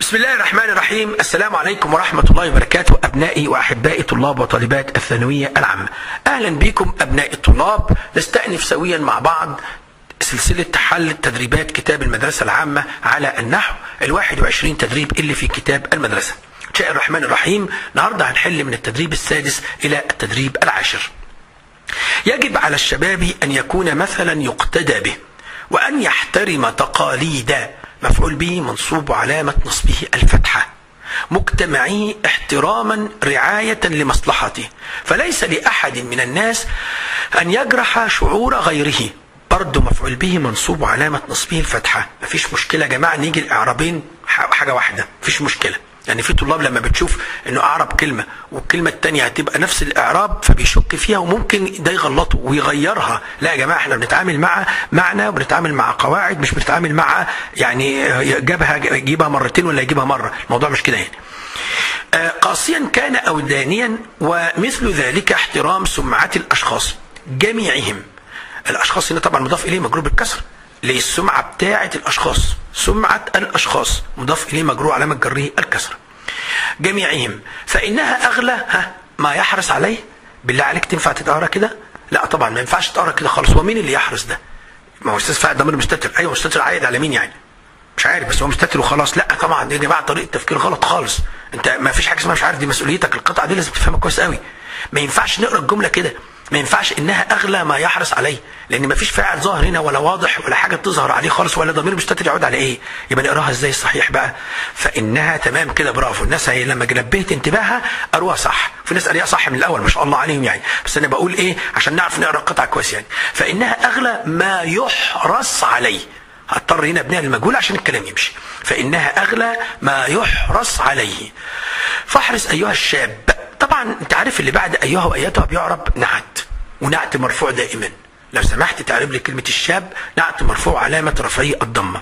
بسم الله الرحمن الرحيم السلام عليكم ورحمة الله وبركاته أبنائي وأحبائي طلاب وطالبات الثانوية العامة أهلا بكم أبنائي الطلاب نستأنف سويا مع بعض سلسلة حل تدريبات كتاب المدرسة العامة على النحو الواحد وعشرين تدريب اللي في كتاب المدرسة شاء الرحمن الرحيم النهاردة هنحل من التدريب السادس إلى التدريب العاشر يجب على الشباب أن يكون مثلا يقتدى به وأن يحترم تقاليد مفعول به منصوب علامة نصبه الفتحة مجتمعيه احتراما رعاية لمصلحته فليس لأحد من الناس أن يجرح شعور غيره برضه مفعول به منصوب علامة نصبه الفتحة مفيش مشكلة يا جماعة نيجي الإعرابين حاجة واحدة مفيش مشكلة يعني في طلاب لما بتشوف انه اعرب كلمه والكلمه الثانيه هتبقى نفس الاعراب فبيشك فيها وممكن ده يغلطه ويغيرها لا يا جماعه احنا بنتعامل مع معنى وبنتعامل مع قواعد مش بنتعامل مع يعني جابها يجيبها مرتين ولا يجيبها مره الموضوع مش كده يعني قاسيا كان او دانيا ومثل ذلك احترام سمعه الاشخاص جميعهم الاشخاص هنا طبعا مضاف اليه مجرور بالكسر للسمعة بتاعة الأشخاص سمعة الأشخاص مضاف إليه مجرور علامة جره الكسرة جميعهم فإنها أغلى ها ما يحرص عليه بالله عليك تنفع تتقرا كده لا طبعا ما ينفعش تقرا كده خالص هو مين اللي يحرص ده ما هو استاذ فهد ضمير مستتر ايوه مستتر عايد على مين يعني مش عارف بس هو مستتر وخلاص لا طبعا دي يا جماعه طريقه تفكير غلط خالص انت ما فيش حاجه اسمها مش عارف دي مسؤوليتك القطعه دي لازم تفهمها كويس قوي ما ينفعش نقرا الجمله كده ما ينفعش انها اغلى ما يحرص عليه لان ما فيش فاعل ظاهر هنا ولا واضح ولا حاجه تظهر عليه خالص ولا ضمير مستتر يعود على ايه يبقى نقراها ازاي الصحيح بقى فانها تمام كده برافو الناس هي لما نبهت انتباهها قروها صح في ناس قريها صح من الاول ما شاء الله عليهم يعني بس انا بقول ايه عشان نعرف نقرا القطعه كويس يعني فانها اغلى ما يحرص عليه هضطر هنا ابنها المجهول عشان الكلام يمشي فانها اغلى ما يحرص عليه فاحرص ايها الشاب طبعا انت عارف اللي بعد ايها وايتها بيعرب نعت ونعت مرفوع دائما لو سمحت تعرب لي كلمة الشاب نعت مرفوع علامة رفعه الضمة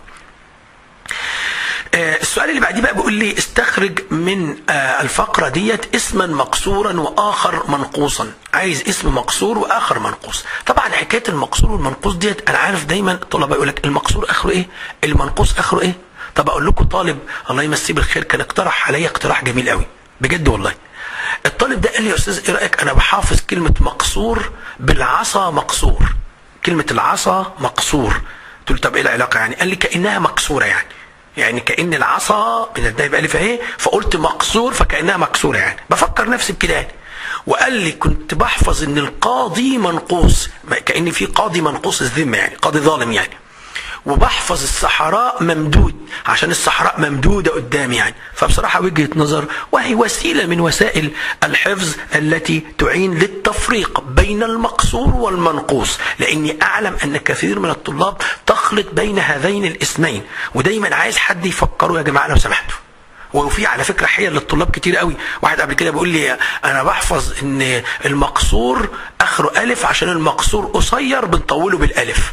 آه السؤال اللي بعديه بقى بيقول لي استخرج من آه الفقرة ديت اسما مقصورا واخر منقوصا عايز اسم مقصور واخر منقوص طبعا حكاية المقصور والمنقوص ديت انا عارف دايما الطلبة يقول لك المقصور اخره ايه المنقوص اخره ايه طب اقول لكم طالب الله يمسيه بالخير كان اقترح عليا اقتراح جميل قوي بجد والله الطالب ده قال لي يا استاذ ايه رايك انا بحافظ كلمه مقصور بالعصا مقصور كلمه العصا مقصور قلت له طب ايه العلاقه يعني قال لي كانها مكسوره يعني يعني كان العصا من الدايب الف اهي فقلت مقصور فكانها مكسوره يعني بفكر نفسي بكده يعني وقال لي كنت بحفظ ان القاضي منقوص كان في قاضي منقوص الذمه يعني قاضي ظالم يعني وبحفظ الصحراء ممدود عشان الصحراء ممدودة قدامي يعني فبصراحة وجهة نظر وهي وسيلة من وسائل الحفظ التي تعين للتفريق بين المقصور والمنقوص لأني أعلم أن كثير من الطلاب تخلط بين هذين الاسمين ودايما عايز حد يفكروا يا جماعة لو سمحتوا وفي على فكره حيل للطلاب كتير قوي واحد قبل كده بيقول لي انا بحفظ ان المقصور اخره الف عشان المقصور قصير بنطوله بالالف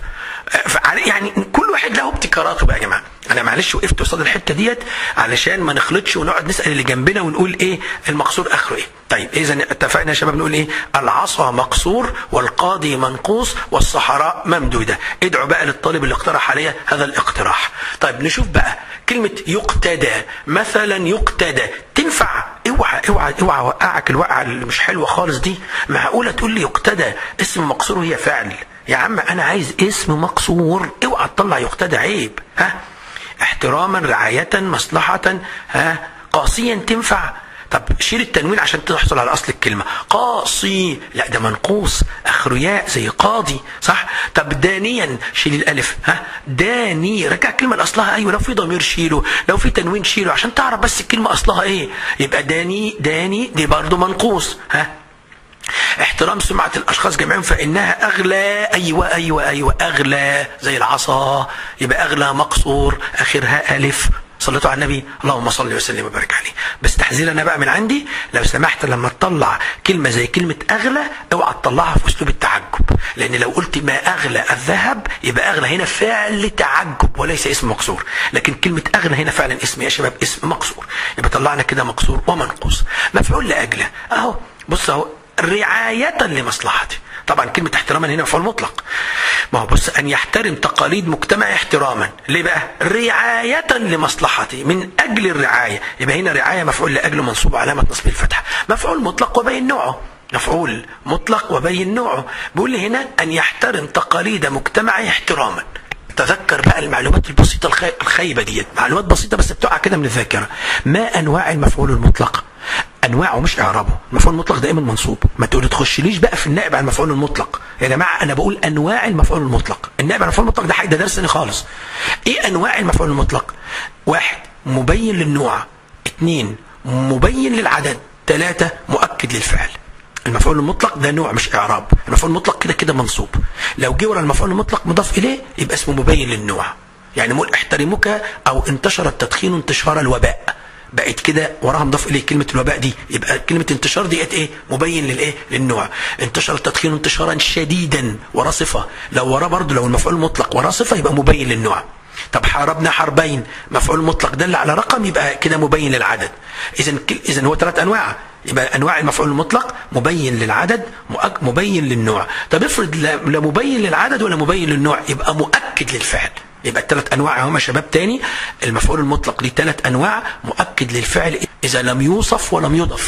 يعني كل واحد له ابتكاراته بقى يا جماعه انا معلش وقفت قصاد الحته ديت علشان ما نخلطش ونقعد نسال اللي جنبنا ونقول ايه المقصور اخره ايه طيب اذا اتفقنا يا شباب نقول ايه العصا مقصور والقاضي منقوص والصحراء ممدوده ادعوا بقى للطالب اللي اقترح عليا هذا الاقتراح طيب نشوف بقى كلمه يقتدى مثلا يقتدى تنفع اوعى اوعى اوعى اوقعك الوقعه اللي مش حلوه خالص دي معقوله تقول لي يقتدى اسم مقصور وهي فعل يا عم انا عايز اسم مقصور اوعى تطلع يقتدى عيب ها احتراما رعاية مصلحة ها قاسيا تنفع طب شيل التنوين عشان تحصل على اصل الكلمه قاصي لا ده منقوص اخره ياء زي قاضي صح طب دانيا شيل الالف ها داني رجع الكلمه لاصلها ايوه لو في ضمير شيله لو في تنوين شيله عشان تعرف بس الكلمه اصلها ايه يبقى داني داني دي برضه منقوص ها احترام سمعة الأشخاص جميعا فإنها أغلى أيوة أيوة أيوة أغلى زي العصا يبقى أغلى مقصور آخرها ألف صليتوا على النبي اللهم صل وسلم وبارك عليه بس تحذير انا بقى من عندي لو سمحت لما تطلع كلمه زي كلمه اغلى اوعى تطلعها في اسلوب التعجب لان لو قلت ما اغلى الذهب يبقى اغلى هنا فعل تعجب وليس اسم مقصور لكن كلمه اغلى هنا فعلا اسم يا شباب اسم مقصور يبقى طلعنا كده مقصور ومنقوص مفعول لاجله اهو بص اهو رعايه لمصلحتي طبعا كلمه احتراما هنا مفعول مطلق ما هو بص ان يحترم تقاليد مجتمع احتراما ليه بقى رعايه لمصلحته من اجل الرعايه يبقى هنا رعايه مفعول لاجل منصوب علامه نصب الفتحه مفعول مطلق وبين نوعه مفعول مطلق وبين نوعه بيقول لي هنا ان يحترم تقاليد مجتمعه احتراما تذكر بقى المعلومات البسيطه الخي... الخايبه ديت معلومات بسيطه بس بتقع كده من الذاكره ما انواع المفعول المطلق انواعه مش اعرابه المفعول المطلق دائما منصوب ما تقول تخشليش بقى في النائب عن المفعول المطلق يا جماعه انا بقول انواع المفعول المطلق النائب عن المفعول المطلق ده حاجه ده درس خالص ايه انواع المفعول المطلق واحد مبين للنوع اثنين مبين للعدد ثلاثة مؤكد للفعل المفعول المطلق ده نوع مش اعراب المفعول المطلق كده كده منصوب لو جه ورا المفعول المطلق مضاف اليه يبقى اسمه مبين للنوع يعني نقول احترمك او انتشر التدخين انتشار الوباء بقت كده وراها مضاف اليه كلمه الوباء دي يبقى كلمه انتشار ديت ايه مبين للايه للنوع انتشر التدخين انتشارا شديدا وراه صفه لو وراه برضه لو المفعول المطلق وراه صفه يبقى مبين للنوع طب حاربنا حربين مفعول مطلق دل على رقم يبقى كده مبين للعدد اذا اذا هو ثلاث انواع يبقى انواع المفعول المطلق مبين للعدد مبين للنوع طب افرض لا مبين للعدد ولا مبين للنوع يبقى مؤكد للفعل يبقى الثلاث انواع هم شباب تاني المفعول المطلق ليه ثلاث انواع مؤكد للفعل اذا لم يوصف ولم يضف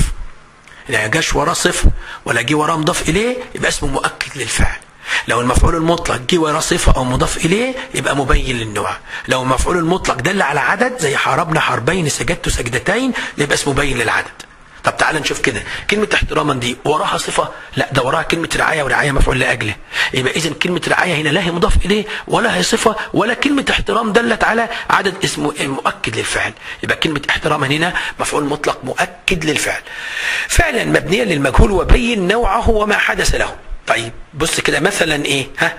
لا جاش وراه صفه ولا جه وراه مضاف اليه يبقى اسمه مؤكد للفعل لو المفعول المطلق جه وراه صفه او مضاف اليه يبقى مبين للنوع لو المفعول المطلق دل على عدد زي حاربنا حربين سجدت سجدتين يبقى اسمه مبين للعدد طب تعال نشوف كده كلمة احتراما دي وراها صفة لا ده وراها كلمة رعاية ورعاية مفعول لأجله يبقى إذا كلمة رعاية هنا لا هي مضاف إليه ولا هي صفة ولا كلمة احترام دلت على عدد اسمه مؤكد للفعل يبقى كلمة احتراما هنا مفعول مطلق مؤكد للفعل فعلا مبنيا للمجهول وبين نوعه وما حدث له طيب بص كده مثلا ايه ها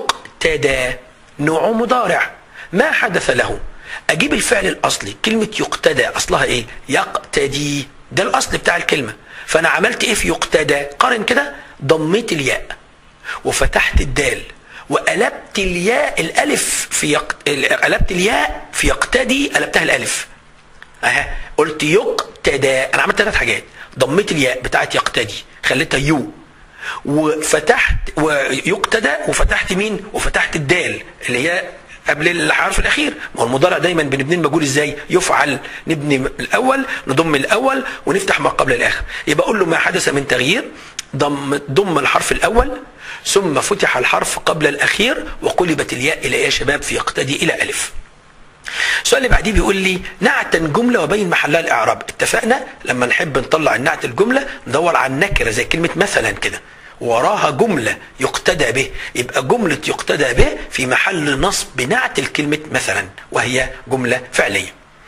يقتدى نوعه مضارع ما حدث له اجيب الفعل الاصلي كلمه يقتدى اصلها ايه يقتدي ده الاصل بتاع الكلمه فانا عملت ايه في يقتدى قارن كده ضميت الياء وفتحت الدال وقلبت الياء الالف في يق... قلبت الياء في يقتدي قلبتها الالف اها قلت يقتدى انا عملت ثلاث حاجات ضميت الياء بتاعت يقتدي خليتها يو وفتحت ويقتدى وفتحت مين وفتحت الدال اللي هي قبل الحرف الاخير ما هو المضارع دايما بنبني المجهول ازاي يفعل نبني الاول نضم الاول ونفتح ما قبل الاخر يبقى اقول له ما حدث من تغيير ضم ضم الحرف الاول ثم فتح الحرف قبل الاخير وقلبت الياء الى يا شباب في يقتدي الى الف السؤال اللي بعديه بيقول لي نعت جمله وبين محلها الاعراب اتفقنا لما نحب نطلع النعت الجمله ندور على النكره زي كلمه مثلا كده وراها جملة يقتدى به يبقى جملة يقتدى به في محل نصب بنعت الكلمة مثلا وهي جملة فعلية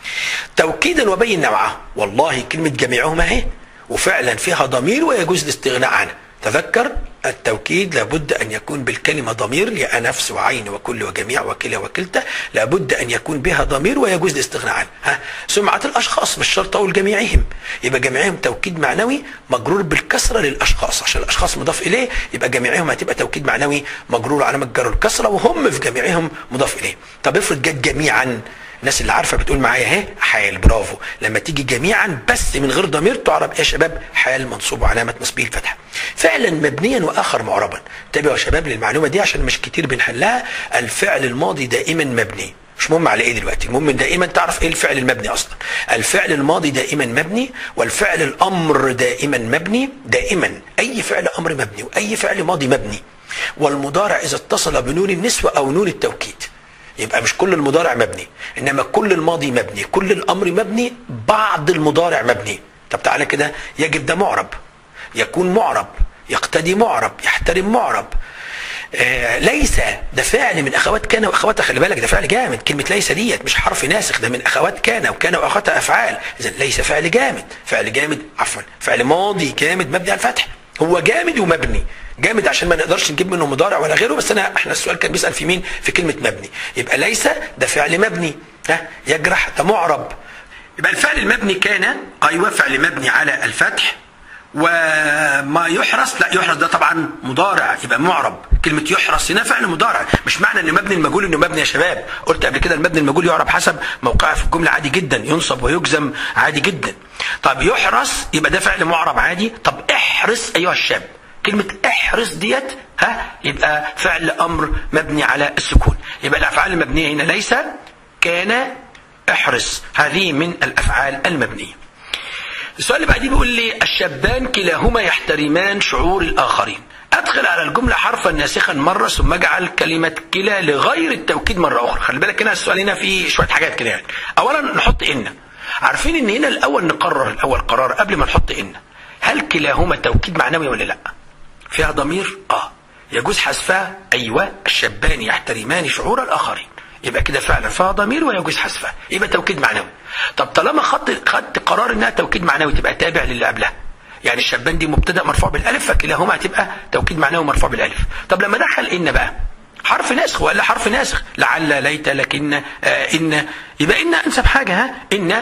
توكيدا وبين نوعه والله كلمة جميعهما اهي وفعلا فيها ضمير ويجوز الاستغناء عنه تذكر التوكيد لابد أن يكون بالكلمة ضمير يا نفس وعين وكل وجميع وكلا وكلتا لابد أن يكون بها ضمير ويجوز الاستغناء عنه ها سمعة الأشخاص مش شرط أقول جميعهم يبقى جميعهم توكيد معنوي مجرور بالكسرة للأشخاص عشان الأشخاص مضاف إليه يبقى جميعهم هتبقى توكيد معنوي مجرور على مجر الكسرة وهم في جميعهم مضاف إليه طب افرض جت جميعا الناس اللي عارفه بتقول معايا اهي حال برافو لما تيجي جميعا بس من غير ضمير تعرب ايه يا شباب حال منصوب وعلامه نصبه الفتحه فعلا مبنيا واخر معربا انتبهوا يا شباب للمعلومه دي عشان مش كتير بنحلها الفعل الماضي دائما مبني مش مهم على ايه دلوقتي المهم دائما تعرف ايه الفعل المبني اصلا الفعل الماضي دائما مبني والفعل الامر دائما مبني دائما اي فعل امر مبني واي فعل ماضي مبني والمضارع اذا اتصل بنون النسوه او نون التوكيد يبقى مش كل المضارع مبني انما كل الماضي مبني كل الامر مبني بعض المضارع مبني طب تعالى كده يجب ده معرب يكون معرب يقتدي معرب يحترم معرب آه ليس ده فعل من اخوات كان واخواتها خلي بالك ده فعل جامد كلمه ليس ديت مش حرف ناسخ ده من اخوات كان وكان واخواتها افعال اذا ليس فعل جامد فعل جامد عفوا فعل ماضي جامد مبني على الفتح هو جامد ومبني جامد عشان ما نقدرش نجيب منه مضارع ولا غيره بس انا احنا السؤال كان بيسال في مين في كلمه مبني يبقى ليس ده فعل مبني ها يجرح ده معرب يبقى الفعل المبني كان ايوه فعل مبني على الفتح وما يحرس لا يحرس ده طبعا مضارع يبقى معرب كلمة يحرس هنا فعل مضارع مش معنى ان مبني المجهول انه مبني يا شباب قلت قبل كده المبني المجهول يعرب حسب موقعه في الجملة عادي جدا ينصب ويجزم عادي جدا طب يحرس يبقى ده فعل معرب عادي طب احرس ايها الشاب كلمة احرص ديت ها يبقى فعل أمر مبني على السكون يبقى الأفعال المبنية هنا ليس كان احرص هذه من الأفعال المبنية السؤال اللي بعديه بيقول لي الشابان كلاهما يحترمان شعور الآخرين أدخل على الجملة حرفا ناسخا مرة ثم اجعل كلمة كلا لغير التوكيد مرة أخرى خلي بالك هنا السؤال هنا فيه شوية حاجات كده يعني أولا نحط إن عارفين إن هنا الأول نقرر الأول قرار قبل ما نحط إن هل كلاهما توكيد معنوي ولا لا فيها ضمير اه يجوز حذفها ايوه الشابان يحترمان شعور الاخرين يبقى كده فعلا فيها ضمير ويجوز حذفها يبقى توكيد معنوي طب طالما خدت خدت قرار انها توكيد معنوي تبقى تابع للي قبلها يعني الشابان دي مبتدا مرفوع بالالف فكلاهما هتبقى توكيد معنوي مرفوع بالالف طب لما دخل ان بقى حرف ناسخ ولا حرف ناسخ لعل ليت لكن آه ان يبقى ان انسب حاجه ها ان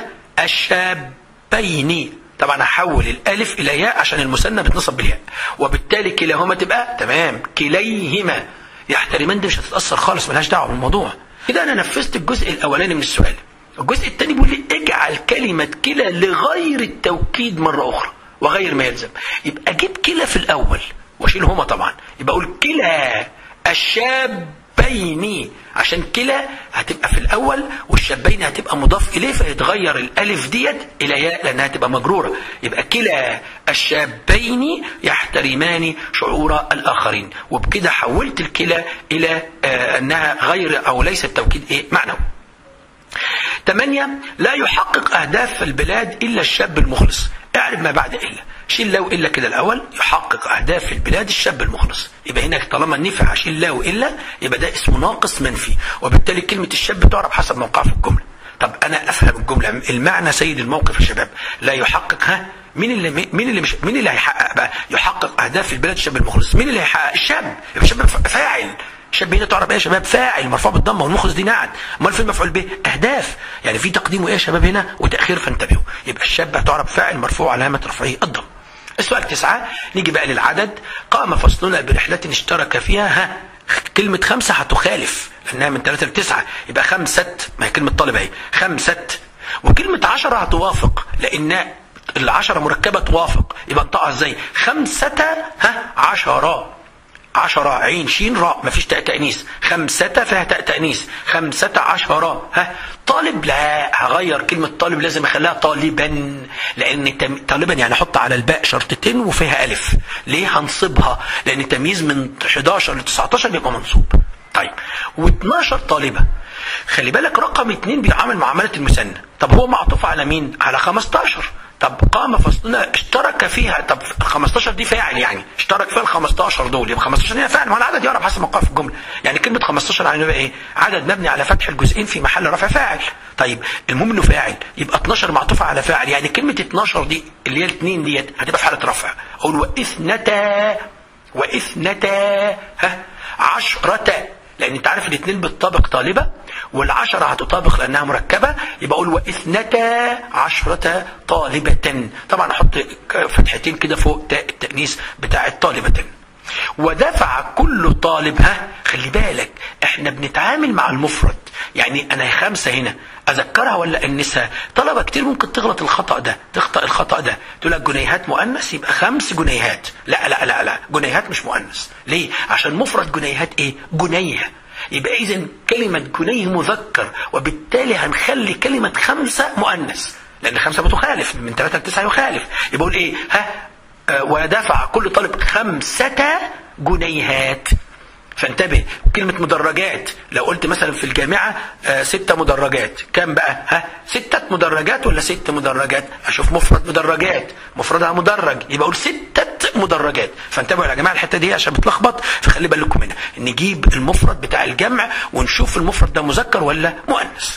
الشابين طبعا احول الالف الى ياء عشان المثنى بتنصب بالياء وبالتالي كلاهما تبقى تمام كليهما يحترمان دي مش هتتاثر خالص ملهاش دعوه بالموضوع كده انا نفذت الجزء الاولاني من السؤال الجزء الثاني بيقول لي اجعل كلمه كلا لغير التوكيد مره اخرى وغير ما يلزم يبقى اجيب كلا في الاول واشيل هما طبعا يبقى اقول كلا الشابين عشان كلا هتبقى في الاول والشابين هتبقى مضاف اليه فيتغير الالف ديت الى ياء لانها تبقى مجروره يبقى كلا الشابين يحترمان شعور الاخرين وبكده حولت الكلا الى آه انها غير او ليس التوكيد ايه معنوي ثمانية لا يحقق أهداف البلاد إلا الشاب المخلص اعرف ما بعد إلا شيل لو إلا كده الأول يحقق أهداف في البلاد الشاب المخلص يبقى هناك طالما نفع شيل لو إلا يبقى ده اسمه ناقص منفي وبالتالي كلمة الشاب تعرف حسب موقعها في الجملة طب أنا أفهم الجملة المعنى سيد الموقف يا شباب لا يحقق ها مين اللي مين اللي مش مين اللي هيحقق بقى يحقق أهداف في البلاد الشاب المخلص مين اللي هيحقق الشاب يبقى الشاب فاعل شاب هنا تعرف ايه يا شباب فاعل مرفوع بالضمه والمخلص دي نعت امال في المفعول به اهداف يعني في تقديم ايه يا شباب هنا وتاخير فانتبهوا يبقى الشاب هتعرب فاعل مرفوع علامه رفعه الضم السؤال تسعة نيجي بقى للعدد قام فصلنا برحلة اشترك فيها ها كلمة خمسة هتخالف لأنها من ثلاثة لتسعة يبقى خمسة ما هي كلمة طالب اهي خمسة وكلمة عشرة هتوافق لأن العشرة مركبة توافق يبقى انطقها ازاي خمسة ها عشرة عشرة عين شين راء مفيش تاء تأنيث خمسة فيها تاء تأنيث خمسة عشرة ها طالب لا هغير كلمة طالب لازم اخليها طالبا لأن تم... طالبا يعني احط على الباء شرطتين وفيها ألف ليه هنصبها لأن التمييز من 11 ل 19 بيبقى منصوب طيب و12 طالبة خلي بالك رقم اتنين بيعامل معاملة المثنى طب هو معطوف على مين؟ على 15 طب قام فصلنا اشترك فيها طب ال 15 دي فاعل يعني اشترك فيها ال 15 دول يبقى 15 هي فاعل ما العدد يعرف حسب موقعه في الجمله يعني كلمه 15 يعني ايه عدد مبني على فتح الجزئين في محل رفع فاعل طيب المهم انه فاعل يبقى 12 معطوفه على فاعل يعني كلمه 12 دي اللي هي الاثنين ديت هتبقى في حاله رفع اقول واثنتا واثنتا ها عشرة لان انت عارف الاثنين بالطابق طالبه والعشرة هتطابق لأنها مركبة يبقى أقول واثنتا عشرة طالبة طبعا أحط فتحتين كده فوق تاء التأنيث بتاع طالبة ودفع كل طالب ها خلي بالك احنا بنتعامل مع المفرد يعني انا خمسه هنا اذكرها ولا انسها طلبه كتير ممكن تغلط الخطا ده تخطا الخطا ده تقول لك جنيهات مؤنث يبقى خمس جنيهات لا لا لا لا جنيهات مش مؤنث ليه عشان مفرد جنيهات ايه جنيه يبقى اذا كلمه جنيه مذكر وبالتالي هنخلي كلمه خمسه مؤنث لان خمسه بتخالف من ثلاثه لتسعه يخالف يبقى اقول ايه ها ودفع كل طالب خمسة جنيهات فانتبه كلمة مدرجات لو قلت مثلا في الجامعة ستة مدرجات كم بقى ها ستة مدرجات ولا ست مدرجات اشوف مفرد مدرجات مفردها مدرج يبقى اقول ستة مدرجات فانتبهوا يا جماعة الحتة دي عشان بتلخبط فخلي بالكم منها نجيب المفرد بتاع الجمع ونشوف المفرد ده مذكر ولا مؤنث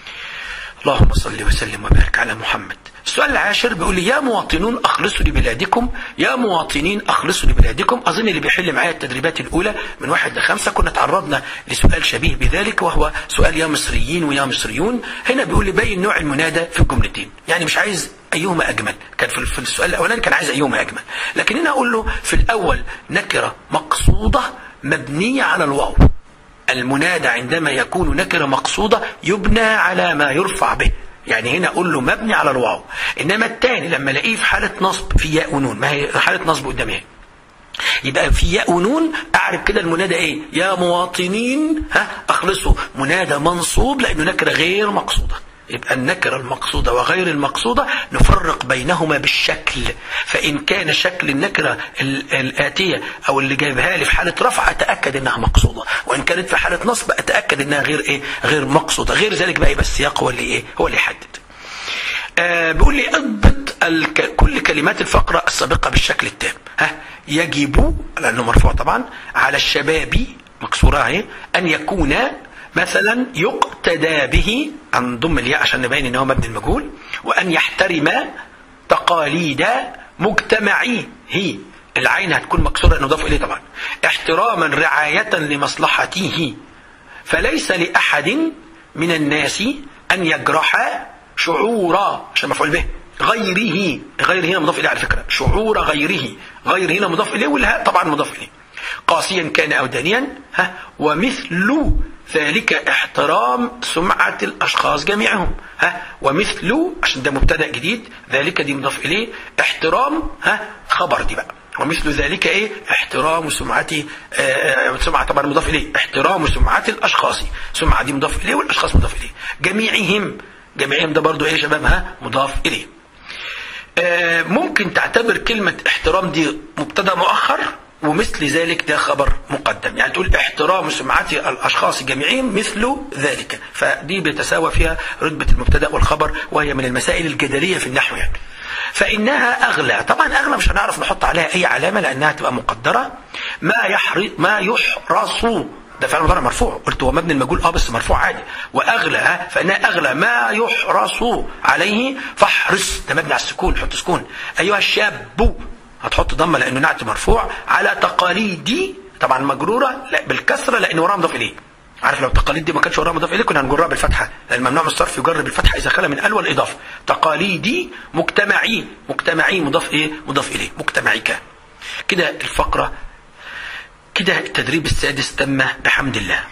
اللهم صل وسلم وبارك على محمد السؤال العاشر بيقول لي يا مواطنون اخلصوا لبلادكم يا مواطنين اخلصوا لبلادكم اظن اللي بيحل معايا التدريبات الاولى من واحد لخمسه كنا تعرضنا لسؤال شبيه بذلك وهو سؤال يا مصريين ويا مصريون هنا بيقول لي بين نوع المنادى في الجملتين يعني مش عايز ايهما اجمل كان في السؤال الاولاني كان عايز ايهما اجمل لكن هنا اقول له في الاول نكره مقصوده مبنيه على الواو المنادى عندما يكون نكره مقصوده يبنى على ما يرفع به يعني هنا اقول له مبني على الواو انما الثاني لما الاقيه في حاله نصب في ياء ونون ما هي حاله نصب قدامي يبقى في ياء ونون اعرف كده المنادى ايه يا مواطنين ها اخلصوا منادى منصوب لانه نكره غير مقصوده يبقى النكرة المقصودة وغير المقصودة نفرق بينهما بالشكل فإن كان شكل النكرة الآتية أو اللي جايبها لي في حالة رفع أتأكد إنها مقصودة وإن كانت في حالة نصب أتأكد إنها غير إيه غير مقصودة غير ذلك بقى يبقى السياق هو اللي إيه هو اللي يحدد آه بيقول لي اضبط الك... كل كلمات الفقرة السابقة بالشكل التام ها يجب لأنه مرفوع طبعا على الشباب مكسورة اهي أن يكون مثلا يقتدى به انضم الياء عشان نبين ان هو مبني المجهول وان يحترم تقاليد مجتمعيه العين هتكون مكسوره انه ضاف اليه طبعا احتراما رعايه لمصلحته فليس لاحد من الناس ان يجرح شعور عشان مفعول به غيره غير هنا مضاف اليه على فكره شعور غيره غير هنا مضاف اليه والهاء طبعا مضاف اليه قاسيا كان او دانيا ها ومثل ذلك احترام سمعة الأشخاص جميعهم ها ومثل عشان ده مبتدأ جديد ذلك دي مضاف إليه احترام ها خبر دي بقى ومثل ذلك ايه احترام سمعة آه سمعة طبعا مضاف اليه احترام سمعة الاشخاص سمعة دي مضاف اليه والاشخاص مضاف اليه جميعهم جميعهم ده برضو ايه يا شباب ها مضاف اليه آه ممكن تعتبر كلمة احترام دي مبتدا مؤخر ومثل ذلك ده خبر مقدم يعني تقول احترام سمعة الأشخاص جميعهم مثل ذلك فدي بيتساوى فيها رتبة المبتدأ والخبر وهي من المسائل الجدلية في النحو يعني فإنها أغلى طبعا أغلى مش هنعرف نحط عليها أي علامة لأنها تبقى مقدرة ما يحرص ما يحرص ده فعل مضارع مرفوع قلت هو مبني المجهول اه بس مرفوع عادي واغلى ها فانها اغلى ما يحرص عليه فاحرص ده مبني على السكون حط سكون ايها الشاب هتحط ضمه لانه نعت مرفوع على تقاليد طبعا مجروره لا بالكسره لان وراها مضاف اليه عارف لو التقاليد دي ما كانش وراها مضاف اليه كنا هنجرها بالفتحه لان ممنوع من الصرف يجر بالفتحه اذا خلى من ال والاضافه تقاليدي مجتمعي مجتمعي مضاف ايه مضاف اليه مجتمعيك كده الفقره كده التدريب السادس تم بحمد الله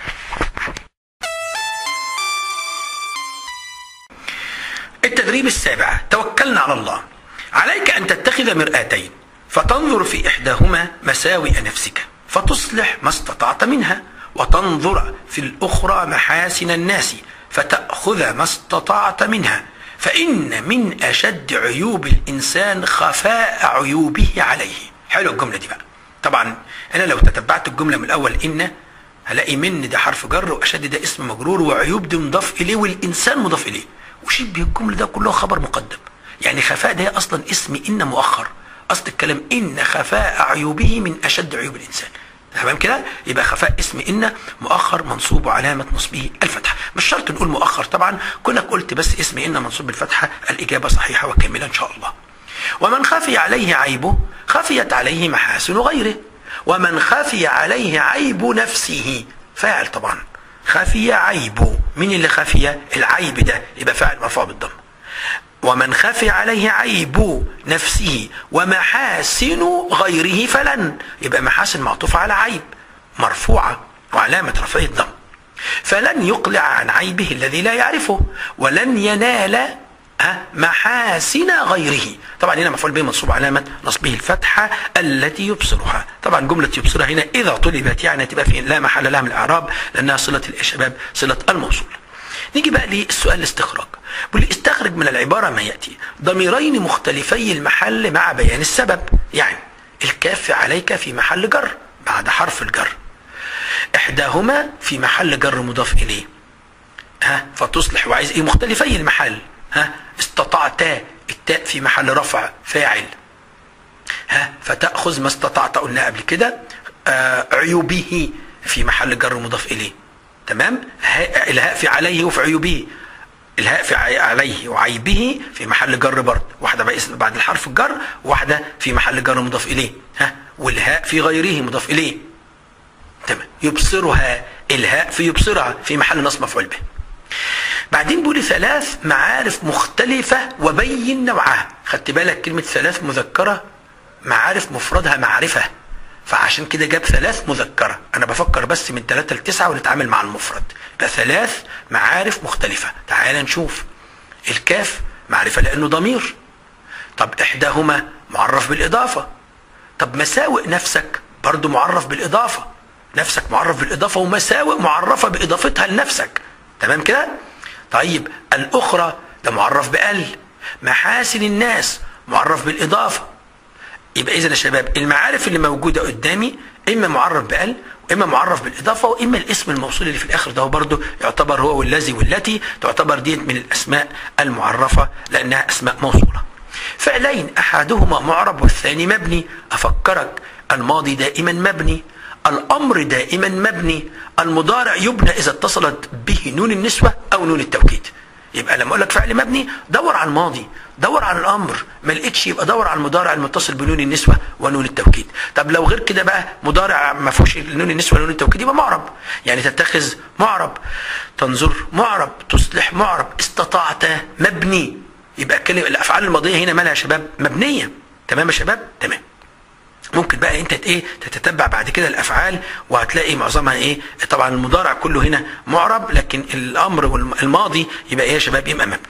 التدريب السابع توكلنا على الله عليك أن تتخذ مرآتين فتنظر في إحداهما مساوئ نفسك فتصلح ما استطعت منها وتنظر في الأخرى محاسن الناس فتأخذ ما استطعت منها فإن من أشد عيوب الإنسان خفاء عيوبه عليه حلو الجملة دي بقى طبعا أنا لو تتبعت الجملة من الأول إن هلاقي من ده حرف جر وأشد ده اسم مجرور وعيوب دي مضاف إليه والإنسان مضاف إليه وشبه الجملة ده كله خبر مقدم يعني خفاء ده اصلا اسم ان مؤخر اصل الكلام ان خفاء عيوبه من اشد عيوب الانسان تمام كده يبقى خفاء اسم ان مؤخر منصوب وعلامه نصبه الفتحه مش شرط نقول مؤخر طبعا كونك قلت بس اسم ان منصوب بالفتحه الاجابه صحيحه وكامله ان شاء الله ومن خفي عليه عيبه خفيت عليه محاسن غيره ومن خفي عليه عيب نفسه فاعل طبعا خفي عيبه مين اللي خفي العيب ده يبقى فاعل مرفوع بالضم ومن خفي عليه عيب نفسه ومحاسن غيره فلن يبقى محاسن معطوفة على عيب مرفوعة وعلامة رفعه الضم فلن يقلع عن عيبه الذي لا يعرفه ولن ينال محاسن غيره طبعا هنا مفعول به منصوب علامة نصبه الفتحة التي يبصرها طبعا جملة يبصرها هنا إذا طلبت يعني تبقى في لا محل لها من الإعراب لأنها صلة الشباب صلة الموصول نيجي بقى للسؤال الاستخراج بيقول استخرج من العبارة ما يأتي ضميرين مختلفي المحل مع بيان السبب يعني الكاف عليك في محل جر بعد حرف الجر إحداهما في محل جر مضاف إليه ها فتصلح وعايز إيه مختلفي المحل ها استطعتا التاء في محل رفع فاعل ها فتأخذ ما استطعت قلنا قبل كده آه عيوبه في محل جر مضاف إليه تمام الهاء في عليه وفي عيوبه الهاء في عليه وعيبه في محل جر برضه واحدة بعد الحرف الجر واحدة في محل جر مضاف إليه ها والهاء في غيره مضاف إليه تمام يبصرها الهاء في يبصرها في محل نصب مفعول به بعدين بيقول ثلاث معارف مختلفة وبين نوعها خدت بالك كلمة ثلاث مذكرة معارف مفردها معرفة فعشان كده جاب ثلاث مذكرة أنا بفكر بس من ثلاثة لتسعة ونتعامل مع المفرد يبقى ثلاث معارف مختلفة تعال نشوف الكاف معرفة لأنه ضمير طب إحداهما معرف بالإضافة طب مساوئ نفسك برضو معرف بالاضافه نفسك معرف بالاضافه ومساوئ معرفه باضافتها لنفسك تمام كده طيب الاخرى ده معرف بال محاسن الناس معرف بالاضافه يبقى اذا يا شباب المعارف اللي موجوده قدامي اما معرف بال واما معرف بالاضافه واما الاسم الموصول اللي في الاخر ده برضه يعتبر هو والذي والتي تعتبر دي من الاسماء المعرفه لانها اسماء موصوله فعلين احدهما معرب والثاني مبني افكرك الماضي دائما مبني الامر دائما مبني المضارع يبنى اذا اتصلت به نون النسوه او نون التوكيد يبقى لما اقول لك فعل مبني دور على الماضي دور على الامر ما لقيتش يبقى دور على المضارع المتصل بنون النسوه ونون التوكيد طب لو غير كده بقى مضارع ما فيهوش نون النسوه ونون التوكيد يبقى معرب يعني تتخذ معرب تنظر معرب تصلح معرب استطعت مبني يبقى الكلمه الافعال الماضيه هنا مالها يا شباب مبنيه تمام يا شباب تمام ممكن بقى انت ايه تتتبع بعد كده الافعال وهتلاقي معظمها ايه طبعا المضارع كله هنا معرب لكن الامر الماضي يبقى ايه يا شباب يبقى مبني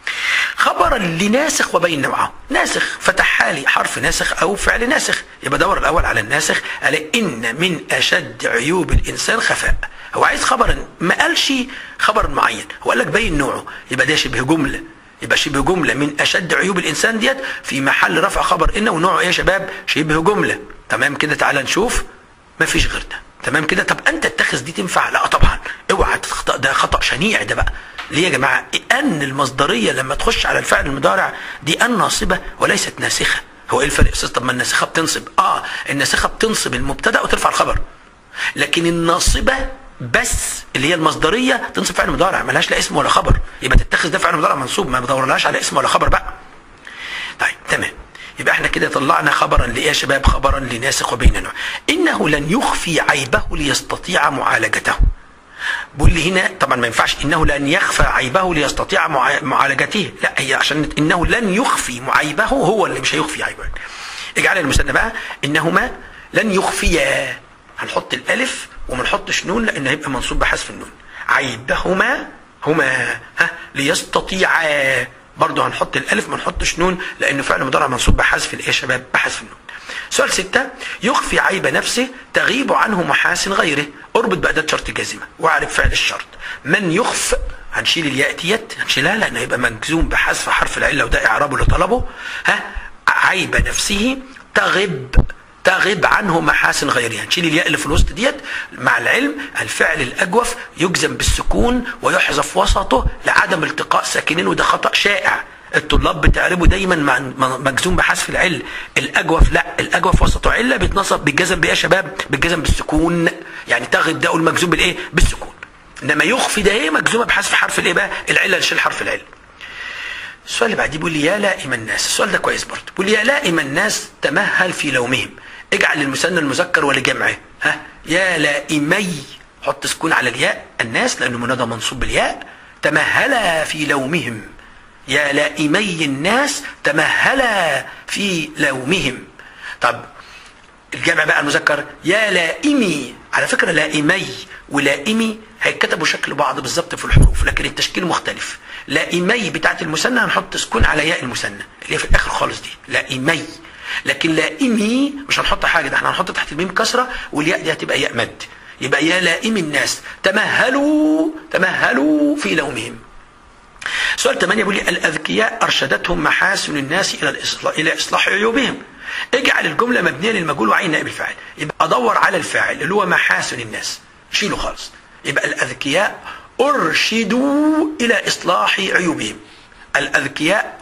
خبرا لناسخ وبين نوعه ناسخ فتح حالي حرف ناسخ او فعل ناسخ يبقى دور الاول على الناسخ قال ان من اشد عيوب الانسان خفاء هو عايز خبرا ما قالش خبر معين هو قال لك بين نوعه يبقى ده شبه جمله يبقى شبه جملة من أشد عيوب الإنسان ديت في محل رفع خبر إن ونوعه إيه يا شباب؟ شبه جملة تمام كده تعالى نشوف مفيش غير ده تمام كده طب أنت اتخذ دي تنفع؟ لا طبعا اوعى تخطأ ده خطأ شنيع ده بقى ليه يا جماعة؟ أن المصدرية لما تخش على الفعل المضارع دي أن ناصبة وليست ناسخة هو ايه الفرق استاذ طب ما الناسخه بتنصب اه الناسخه بتنصب المبتدا وترفع الخبر لكن الناصبه بس اللي هي المصدريه تنصب فعل مضارع ملهاش لا اسم ولا خبر يبقى تتخذ ده فعل مضارع منصوب ما بدورلهاش على اسم ولا خبر بقى طيب تمام يبقى احنا كده طلعنا خبرا لايه يا شباب خبرا لناسخ وبين نوع انه لن يخفي عيبه ليستطيع معالجته بقول لي هنا طبعا ما ينفعش انه لن يخفى عيبه ليستطيع معالجته لا هي عشان انه لن يخفي عيبه هو اللي مش هيخفي عيبه اجعل المثنى بقى انهما لن يخفيا هنحط الالف وما نحطش نون لان هيبقى منصوب بحذف النون عيبهما هما ها ليستطيعا برضه هنحط الالف ما نحطش نون لانه فعل مضارع منصوب بحذف الايه يا شباب بحذف النون سؤال ستة يخفي عيب نفسه تغيب عنه محاسن غيره اربط بأداة شرط جازمة واعرف فعل الشرط من يخف هنشيل الياء ديت هنشيلها لأن هيبقى مجزوم بحذف حرف العلة وده إعرابه اللي طلبه ها عيب نفسه تغب تغب عنه محاسن غيره هنشيل الياء اللي في الوسط ديت مع العلم الفعل الاجوف يجزم بالسكون ويحذف وسطه لعدم التقاء ساكنين وده خطا شائع الطلاب بتعربوا دايما مجزوم بحذف العل الاجوف لا الاجوف وسطه عله بيتنصب بالجزم بايه يا شباب بالجزم بالسكون يعني تغب ده المجزوم بالايه بالسكون انما يخفي ده ايه مجزومه بحذف حرف الايه بقى العله نشيل حرف العل السؤال اللي بعديه بيقول لي يا لائم الناس السؤال ده كويس برضه بيقول لي يا لائم الناس تمهل في لومهم اجعل المثنى المذكر ولجمعه ها يا لائمي حط سكون على الياء الناس لانه منادى منصوب بالياء تمهلا في لومهم يا لائمي الناس تمهلا في لومهم طب الجمع بقى المذكر يا لائمي على فكرة لائمي ولائمي هيتكتبوا شكل بعض بالظبط في الحروف لكن التشكيل مختلف لائمي بتاعت المثنى هنحط سكون على ياء المثنى اللي هي في الاخر خالص دي لائمي لكن لائمي مش هنحط حاجه ده احنا هنحط تحت الميم كسره والياء دي هتبقى ياء مد يبقى يا لائم الناس تمهلوا تمهلوا في لومهم سؤال 8 بيقول لي الاذكياء ارشدتهم محاسن الناس الى الاصلاح الى اصلاح عيوبهم اجعل الجمله مبنيه للمجهول وعين نائب الفاعل يبقى ادور على الفاعل اللي هو محاسن الناس شيله خالص يبقى الاذكياء ارشدوا الى اصلاح عيوبهم الاذكياء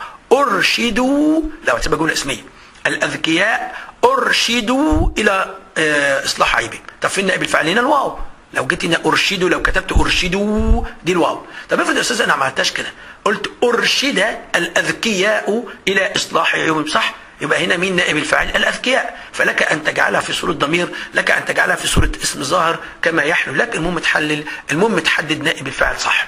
ارشدوا لو هتبقى جمله اسميه الاذكياء ارشدوا الى اصلاح عيبهم طب فين نائب الفاعل هنا الواو لو جيت هنا ارشدوا لو كتبت ارشدوا دي الواو طب افرض يا استاذ انا ما عملتهاش كده قلت ارشد الاذكياء الى اصلاح عيوبهم صح يبقى هنا مين نائب الفاعل الاذكياء فلك ان تجعلها في صوره ضمير لك ان تجعلها في صوره اسم ظاهر كما يحلو لك المهم تحلل المهم تحدد نائب الفاعل صح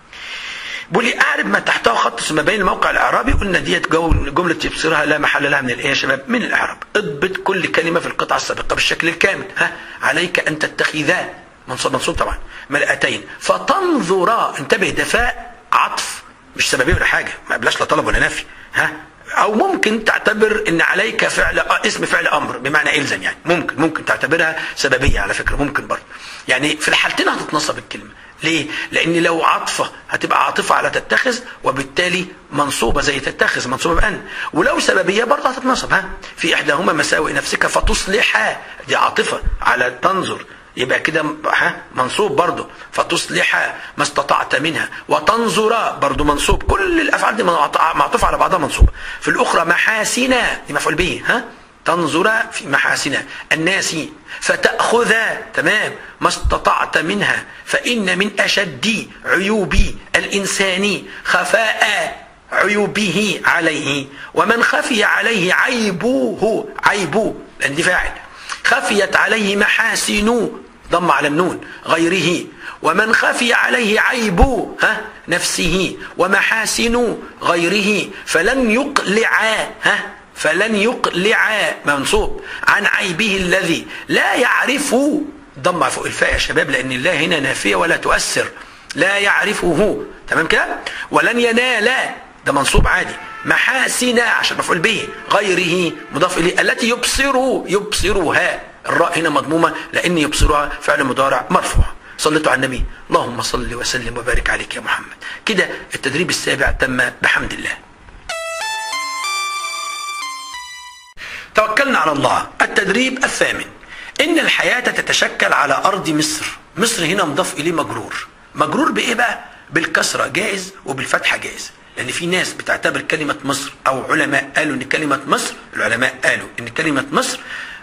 بيقول لي اعرب ما تحته خط ثم بين الموقع الاعرابي قلنا ديت جمله يبصرها لا محل لها من الايه يا شباب من الاعراب اضبط كل كلمه في القطعه السابقه بالشكل الكامل ها عليك ان تتخذا منصوب منصوب طبعا ملأتين فتنظرا انتبه دفاء عطف مش سببيه ولا حاجه ما بلاش لا طلب ولا نفي ها او ممكن تعتبر ان عليك فعل اسم فعل امر بمعنى الزم يعني ممكن ممكن تعتبرها سببيه على فكره ممكن برضه يعني في الحالتين هتتنصب الكلمه ليه؟ لأن لو عاطفة هتبقى عاطفة على تتخذ وبالتالي منصوبة زي تتخذ منصوبة بأن ولو سببية برضه هتتنصب ها في إحداهما مساوئ نفسك فتصلح دي عاطفة على تنظر يبقى كده ها منصوب برضه فتصلح ما استطعت منها وتنظر برضه منصوب كل الافعال دي معطوفه على بعضها منصوبه في الاخرى محاسنا دي مفعول به ها تنظر في محاسنها الناس فتأخذ تمام ما استطعت منها فإن من أشد عيوب الإنسان خفاء عيوبه عليه ومن خفي عليه عيبه عيب لأن دي فاعل خفيت عليه محاسن ضم على النون غيره ومن خفي عليه عيب ها نفسه ومحاسن غيره فلن يقلع ها فلن يقلع منصوب عن عيبه الذي لا يعرف ضم فوق الفاء يا شباب لان الله هنا نافيه ولا تؤثر لا يعرفه تمام كده ولن ينال ده منصوب عادي محاسن عشان مفعول به غيره مضاف اليه التي يبصر يبصرها الراء هنا مضمومه لان يبصرها فعل مضارع مرفوع صليتوا على النبي اللهم صل وسلم وبارك عليك يا محمد كده التدريب السابع تم بحمد الله توكلنا على الله التدريب الثامن إن الحياة تتشكل على أرض مصر مصر هنا مضاف إليه مجرور مجرور بإيه بقى بالكسرة جائز وبالفتحة جائز لأن في ناس بتعتبر كلمة مصر أو علماء قالوا إن كلمة مصر العلماء قالوا إن كلمة مصر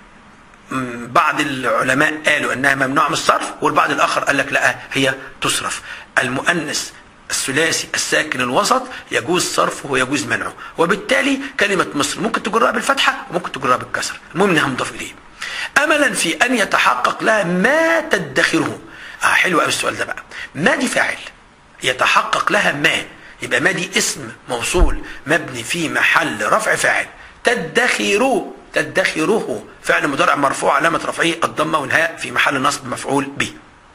بعض العلماء قالوا انها ممنوعه من الصرف والبعض الاخر قال لك لا هي تصرف المؤنث الثلاثي الساكن الوسط يجوز صرفه ويجوز منعه وبالتالي كلمة مصر ممكن تجرها بالفتحة وممكن تجرها بالكسر المهم انها مضاف اليه املا في ان يتحقق لها ما تدخره اه حلو قوي السؤال ده بقى ما دي فاعل يتحقق لها ما يبقى ما دي اسم موصول مبني في محل رفع فاعل تدخره تدخره فعل مضارع مرفوع علامة رفعه الضمة والهاء في محل نصب مفعول به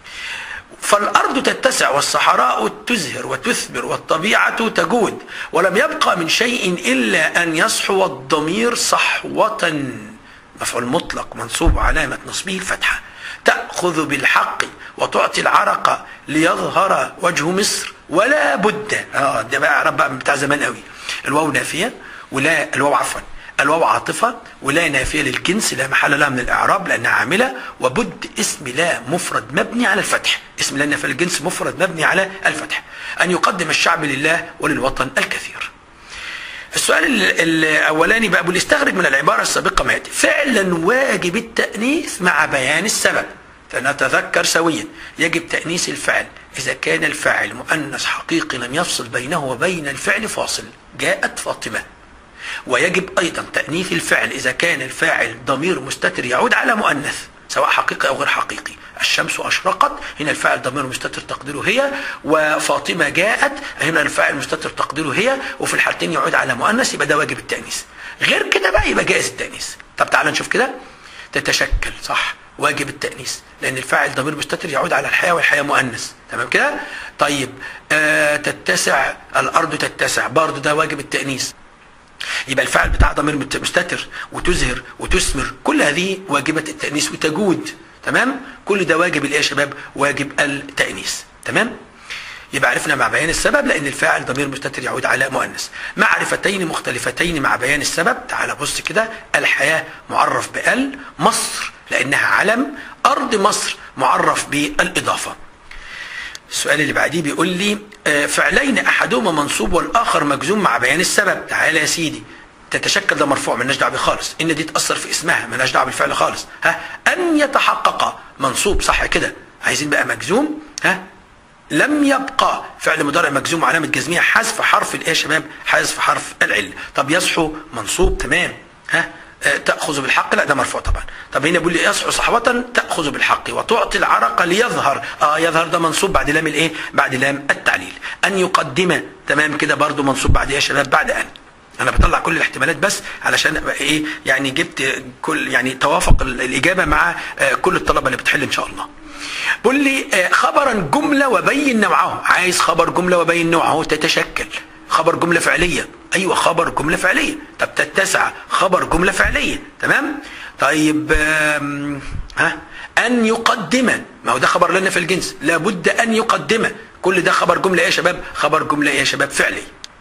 فالأرض تتسع والصحراء تزهر وتثمر والطبيعة تجود ولم يبقى من شيء إلا أن يصحو الضمير صحوة مفعول مطلق منصوب علامة نصبه الفتحة تأخذ بالحق وتعطي العرق ليظهر وجه مصر ولا بد اه ده بقى رب بتاع زمان قوي الواو نافية ولا الواو عفوا الواو عاطفة ولا نافية للجنس لا محل لها من الإعراب لأنها عاملة وبد اسم لا مفرد مبني على الفتح اسم لا نافية للجنس مفرد مبني على الفتح أن يقدم الشعب لله وللوطن الكثير السؤال الأولاني بقى بنستخرج من العبارة السابقة ما يأتي فعلا واجب التأنيث مع بيان السبب فنتذكر سويا يجب تأنيث الفعل إذا كان الفاعل مؤنث حقيقي لم يفصل بينه وبين الفعل فاصل جاءت فاطمة ويجب أيضا تأنيث الفعل إذا كان الفاعل ضمير مستتر يعود على مؤنث سواء حقيقي أو غير حقيقي الشمس أشرقت هنا الفاعل ضمير مستتر تقديره هي وفاطمة جاءت هنا الفاعل مستتر تقديره هي وفي الحالتين يعود على مؤنث يبقى ده واجب التأنيث غير كده بقى يبقى جائز التأنيث طب تعالى نشوف كده تتشكل صح واجب التأنيث لأن الفاعل ضمير مستتر يعود على الحياة والحياة مؤنث تمام كده طيب آه تتسع الأرض تتسع برضه ده واجب التأنيث يبقى الفعل بتاع ضمير مستتر وتزهر وتثمر كل هذه واجبة التأنيث وتجود تمام كل ده واجب الايه يا شباب واجب التأنيث تمام يبقى عرفنا مع بيان السبب لان الفاعل ضمير مستتر يعود على مؤنث معرفتين مختلفتين مع بيان السبب تعال بص كده الحياة معرف بال مصر لانها علم ارض مصر معرف بالاضافه السؤال اللي بعديه بيقول لي فعلين احدهما منصوب والاخر مجزوم مع بيان السبب تعالى يا سيدي تتشكل ده مرفوع مالناش دعوه بيه خالص ان دي تاثر في اسمها مالناش دعوه بالفعل خالص ها ان يتحقق منصوب صح كده عايزين بقى مجزوم ها لم يبقى فعل مضارع مجزوم علامه جزميه حذف حرف الايه يا شباب حذف حرف العله طب يصحو منصوب تمام ها تأخذ بالحق لا ده مرفوع طبعا طب هنا بيقول لي يصحو صحوة تأخذ بالحق وتعطي العرق ليظهر اه يظهر ده منصوب بعد لام الايه بعد لام التعليل ان يقدم تمام كده برضو منصوب بعد ايه يا شباب بعد ان انا بطلع كل الاحتمالات بس علشان ابقى ايه يعني جبت كل يعني توافق الاجابه مع كل الطلبه اللي بتحل ان شاء الله بقول لي خبرا جمله وبين نوعه عايز خبر جمله وبين نوعه تتشكل خبر جمله فعليه ايوه خبر جمله فعليه طب تتسع خبر جمله فعليه تمام طيب آم، ها ان يقدم ما هو ده خبر لنا في الجنس لابد ان يقدم كل ده خبر جمله ايه يا شباب خبر جمله ايه يا شباب فعلي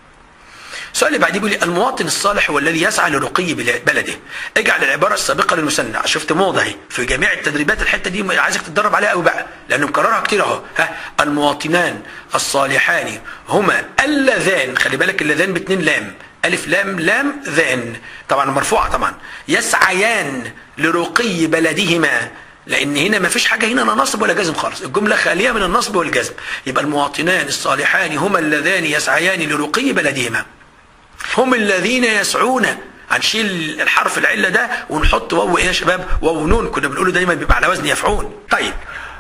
السؤال اللي بعديه بيقول لي المواطن الصالح هو الذي يسعى لرقي بلا- بلده اجعل العباره السابقه للمثنى شفت موضع اهي في جميع التدريبات الحته دي عايزك تتدرب عليها قوي بقى لانه مكررها كتير اهو ها المواطنان الصالحان هما اللذان خلي بالك اللذان باتنين لام الف لام لام ذان طبعا مرفوعه طبعا يسعيان لرقي بلدهما لان هنا ما فيش حاجه هنا لا نصب ولا جزم خالص الجمله خاليه من النصب والجزم يبقى المواطنان الصالحان هما اللذان يسعيان لرقي بلدهما هم الذين يسعون هنشيل الحرف العله ده ونحط واو ايه يا شباب واو نون كنا بنقوله دايما بيبقى على وزن يفعون طيب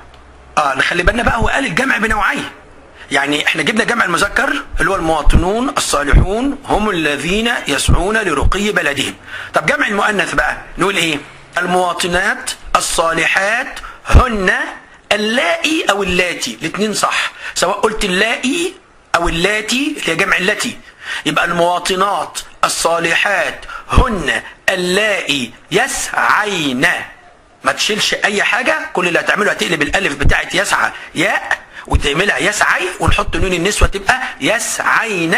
اه نخلي بالنا بقى هو قال الجمع بنوعين يعني احنا جبنا جمع المذكر اللي هو المواطنون الصالحون هم الذين يسعون لرقي بلدهم طب جمع المؤنث بقى نقول ايه المواطنات الصالحات هن اللائي او اللاتي الاثنين صح سواء قلت اللائي او اللاتي اللي هي جمع اللاتي يبقى المواطنات الصالحات هن اللائي يسعين ما تشيلش اي حاجه كل اللي هتعمله هتقلب الالف بتاعت يسعى ياء وتعملها يسعي ونحط نون النسوه تبقى يسعين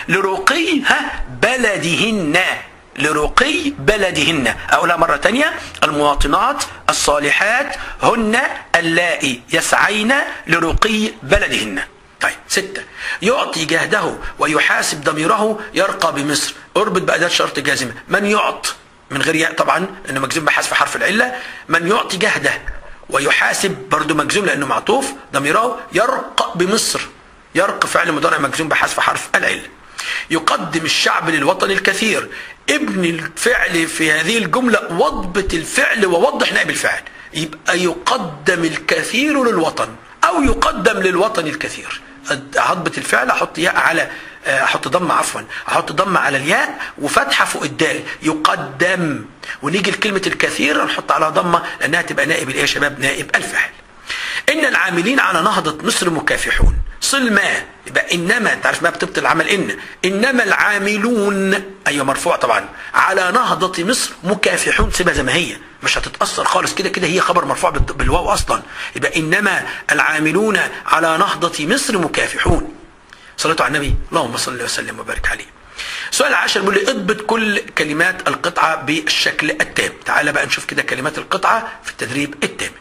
لرقيها بلدهن لرقي بلدهن اقولها مره تانية المواطنات الصالحات هن اللائي يسعين لرقي بلدهن طيب ستة يعطي جهده ويحاسب ضميره يرقى بمصر اربط بأداة شرط جازمة من يعط من غير ياء طبعا انه مجزوم بحذف حرف العلة من يعطي جهده ويحاسب برضه مجزوم لانه معطوف ضميره يرقى بمصر يرقى فعل مضارع مجزوم بحذف حرف العلة يقدم الشعب للوطن الكثير ابن الفعل في هذه الجملة واضبط الفعل ووضح نائب الفاعل يبقى يقدم الكثير للوطن او يقدم للوطن الكثير هضبط الفعل احط ياء على احط ضمه عفوا احط ضمه على الياء وفتحه فوق الدال يقدم ونيجي لكلمه الكثير نحط على ضمه لانها تبقى نائب الايه يا شباب نائب الفاعل ان العاملين على نهضه مصر مكافحون صل ما يبقى انما انت عارف ما بتبطل العمل ان انما العاملون ايوه مرفوع طبعا على نهضه مصر مكافحون سيبها زي ما هي مش هتتاثر خالص كده كده هي خبر مرفوع بالواو اصلا يبقى انما العاملون على نهضه مصر مكافحون صلاه على النبي اللهم صل وسلم وبارك عليه السؤال العاشر بيقول لي اضبط كل كلمات القطعه بالشكل التام تعال بقى نشوف كده كلمات القطعه في التدريب الثامن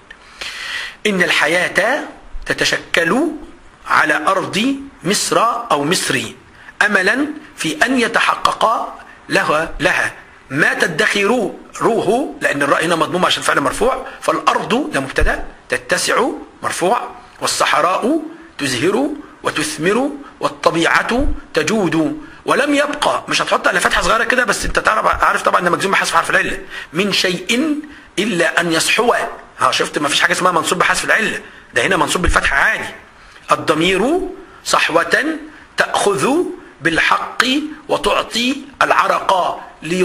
ان الحياه تتشكل على ارض مصر او مصري املا في ان يتحقق لها لها ما تدخر روه لان الراء هنا مضموم عشان فعل مرفوع فالارض ده مبتدا تتسع مرفوع والصحراء تزهر وتثمر والطبيعه تجود ولم يبقى مش هتحط على فتحه صغيره كده بس انت تعرف عارف طبعا ان مجزوم بحذف حرف العله من شيء الا ان يصحو ها شفت ما فيش حاجه اسمها منصوب بحذف العله ده هنا منصوب بالفتحه عادي الضمير صحوة تأخذ بالحق وتعطي العرق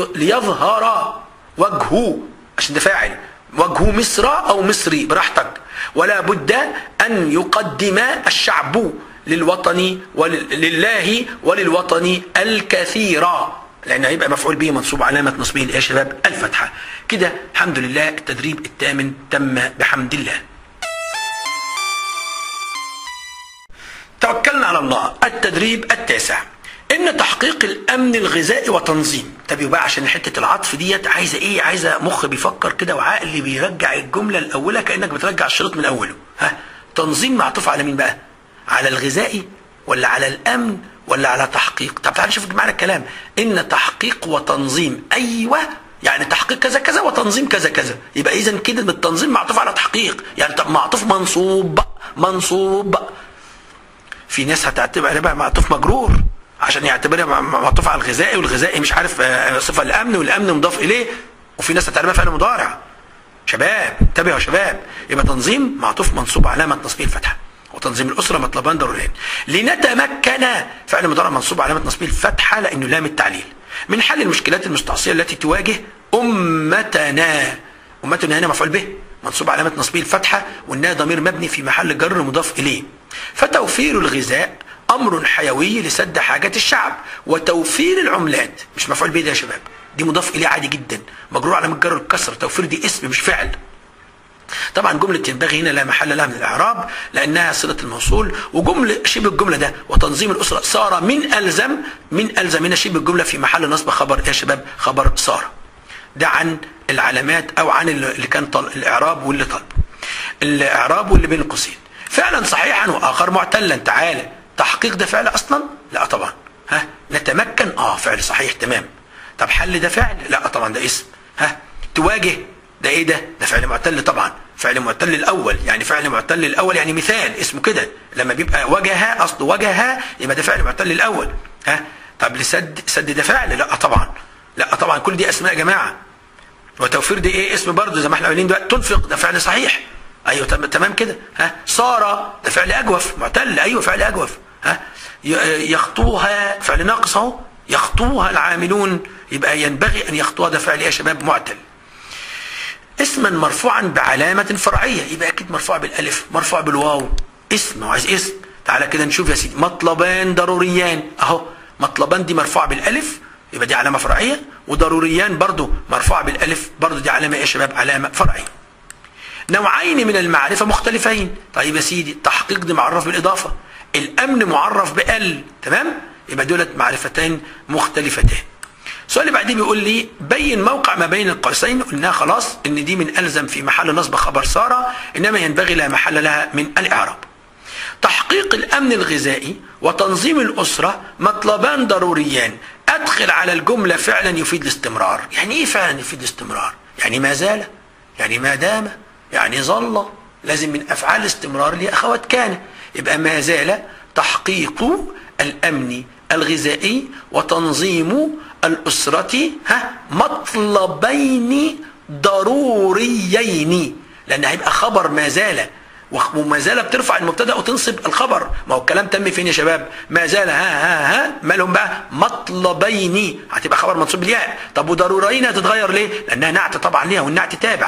ليظهر وجهه عشان ده فاعل وجه مصر أو مصري براحتك ولا بد أن يقدم الشعب للوطن ولله وللوطن الكثير لأنه هيبقى مفعول به منصوب علامة نصبه يا شباب الفتحة كده الحمد لله التدريب الثامن تم بحمد الله توكلنا على الله التدريب التاسع ان تحقيق الامن الغذائي وتنظيم طب يبقى عشان حته العطف ديت عايزه ايه عايزه مخ بيفكر كده وعقل بيرجع الجمله الاولى كانك بترجع الشريط من اوله ها تنظيم معطوف على مين بقى على الغذائي ولا على الامن ولا على تحقيق طب تعال نشوف معنى الكلام ان تحقيق وتنظيم ايوه يعني تحقيق كذا كذا وتنظيم كذا كذا يبقى اذا كده التنظيم معطوف على تحقيق يعني طب معطوف منصوب منصوب في ناس هتعتبر بقى معطوف مجرور عشان يعتبرها معطوف على الغذائي والغذائي مش عارف صفه الامن والامن مضاف اليه وفي ناس هتعتبرها فعل مضارع شباب انتبهوا يا شباب يبقى تنظيم معطوف منصوب علامه نصبه الفتحه وتنظيم الاسره مطلبان ضروريان لنتمكن فعل مضارع منصوب علامه نصبه الفتحه لانه لام التعليل من حل المشكلات المستعصيه التي تواجه امتنا امتنا هنا مفعول به منصوب علامه نصبه الفتحه وانها ضمير مبني في محل جر مضاف اليه فتوفير الغذاء امر حيوي لسد حاجات الشعب وتوفير العملات مش مفعول به ده يا شباب دي مضاف اليه عادي جدا مجرور على متجر الكسر توفير دي اسم مش فعل طبعا جملة ينبغي هنا لا محل لها من الإعراب لأنها صلة الموصول وجملة شبه الجملة ده وتنظيم الأسرة صار من ألزم من ألزم هنا شبه الجملة في محل نصب خبر يا شباب خبر صار ده عن العلامات أو عن اللي كان طل... الإعراب واللي طلب الإعراب واللي بين قوسين فعلا صحيحا وآخر معتلا تعالى تحقيق ده فعل أصلا لا طبعا ها نتمكن اه فعل صحيح تمام طب حل ده فعل لا طبعا ده اسم ها تواجه ده ايه ده ده فعل معتل طبعا فعل معتل الاول يعني فعل معتل الاول يعني مثال اسمه كده لما بيبقى وجه اصل وجه يبقى ده فعل معتل الاول ها طب لسد سد ده فعل لا طبعا لا طبعا كل دي اسماء يا جماعه وتوفير دي ايه اسم برضه زي ما احنا قايلين دلوقتي تنفق ده فعل صحيح ايوه تمام كده ها صار ده فعل اجوف معتل ايوه فعل اجوف ها يخطوها فعل ناقص اهو يخطوها العاملون يبقى ينبغي ان يخطوها ده فعل ايه يا شباب معتل اسما مرفوعا بعلامة فرعية يبقى أكيد مرفوع بالألف مرفوع بالواو اسم هو عايز اسم تعالى كده نشوف يا سيدي مطلبان ضروريان أهو مطلبان دي مرفوع بالألف يبقى دي علامة فرعية وضروريان برضو مرفوع بالألف برضو دي علامة إيه يا شباب علامة فرعية نوعين من المعرفة مختلفين طيب يا سيدي التحقيق دي معرف بالإضافة الأمن معرف بال تمام يبقى دولت معرفتين مختلفتين السؤال اللي بعديه بيقول لي بين موقع ما بين القوسين قلنا خلاص ان دي من الزم في محل نصب خبر ساره انما ينبغي لا محل لها من الاعراب تحقيق الامن الغذائي وتنظيم الاسره مطلبان ضروريان ادخل على الجمله فعلا يفيد الاستمرار يعني ايه فعلا يفيد الاستمرار يعني ما زال يعني ما دام يعني ظل لازم من افعال الاستمرار اللي اخوات كان يبقى ما زال تحقيق الامن الغذائي وتنظيم الأسرة ها مطلبين ضروريين لأن هيبقى خبر ما زال وما زال بترفع المبتدا وتنصب الخبر ما هو الكلام تم فين يا شباب ما زال ها ها ها مالهم بقى مطلبين هتبقى خبر منصوب بالياء طب وضروريين هتتغير ليه لانها نعت طبعا ليها والنعت تابع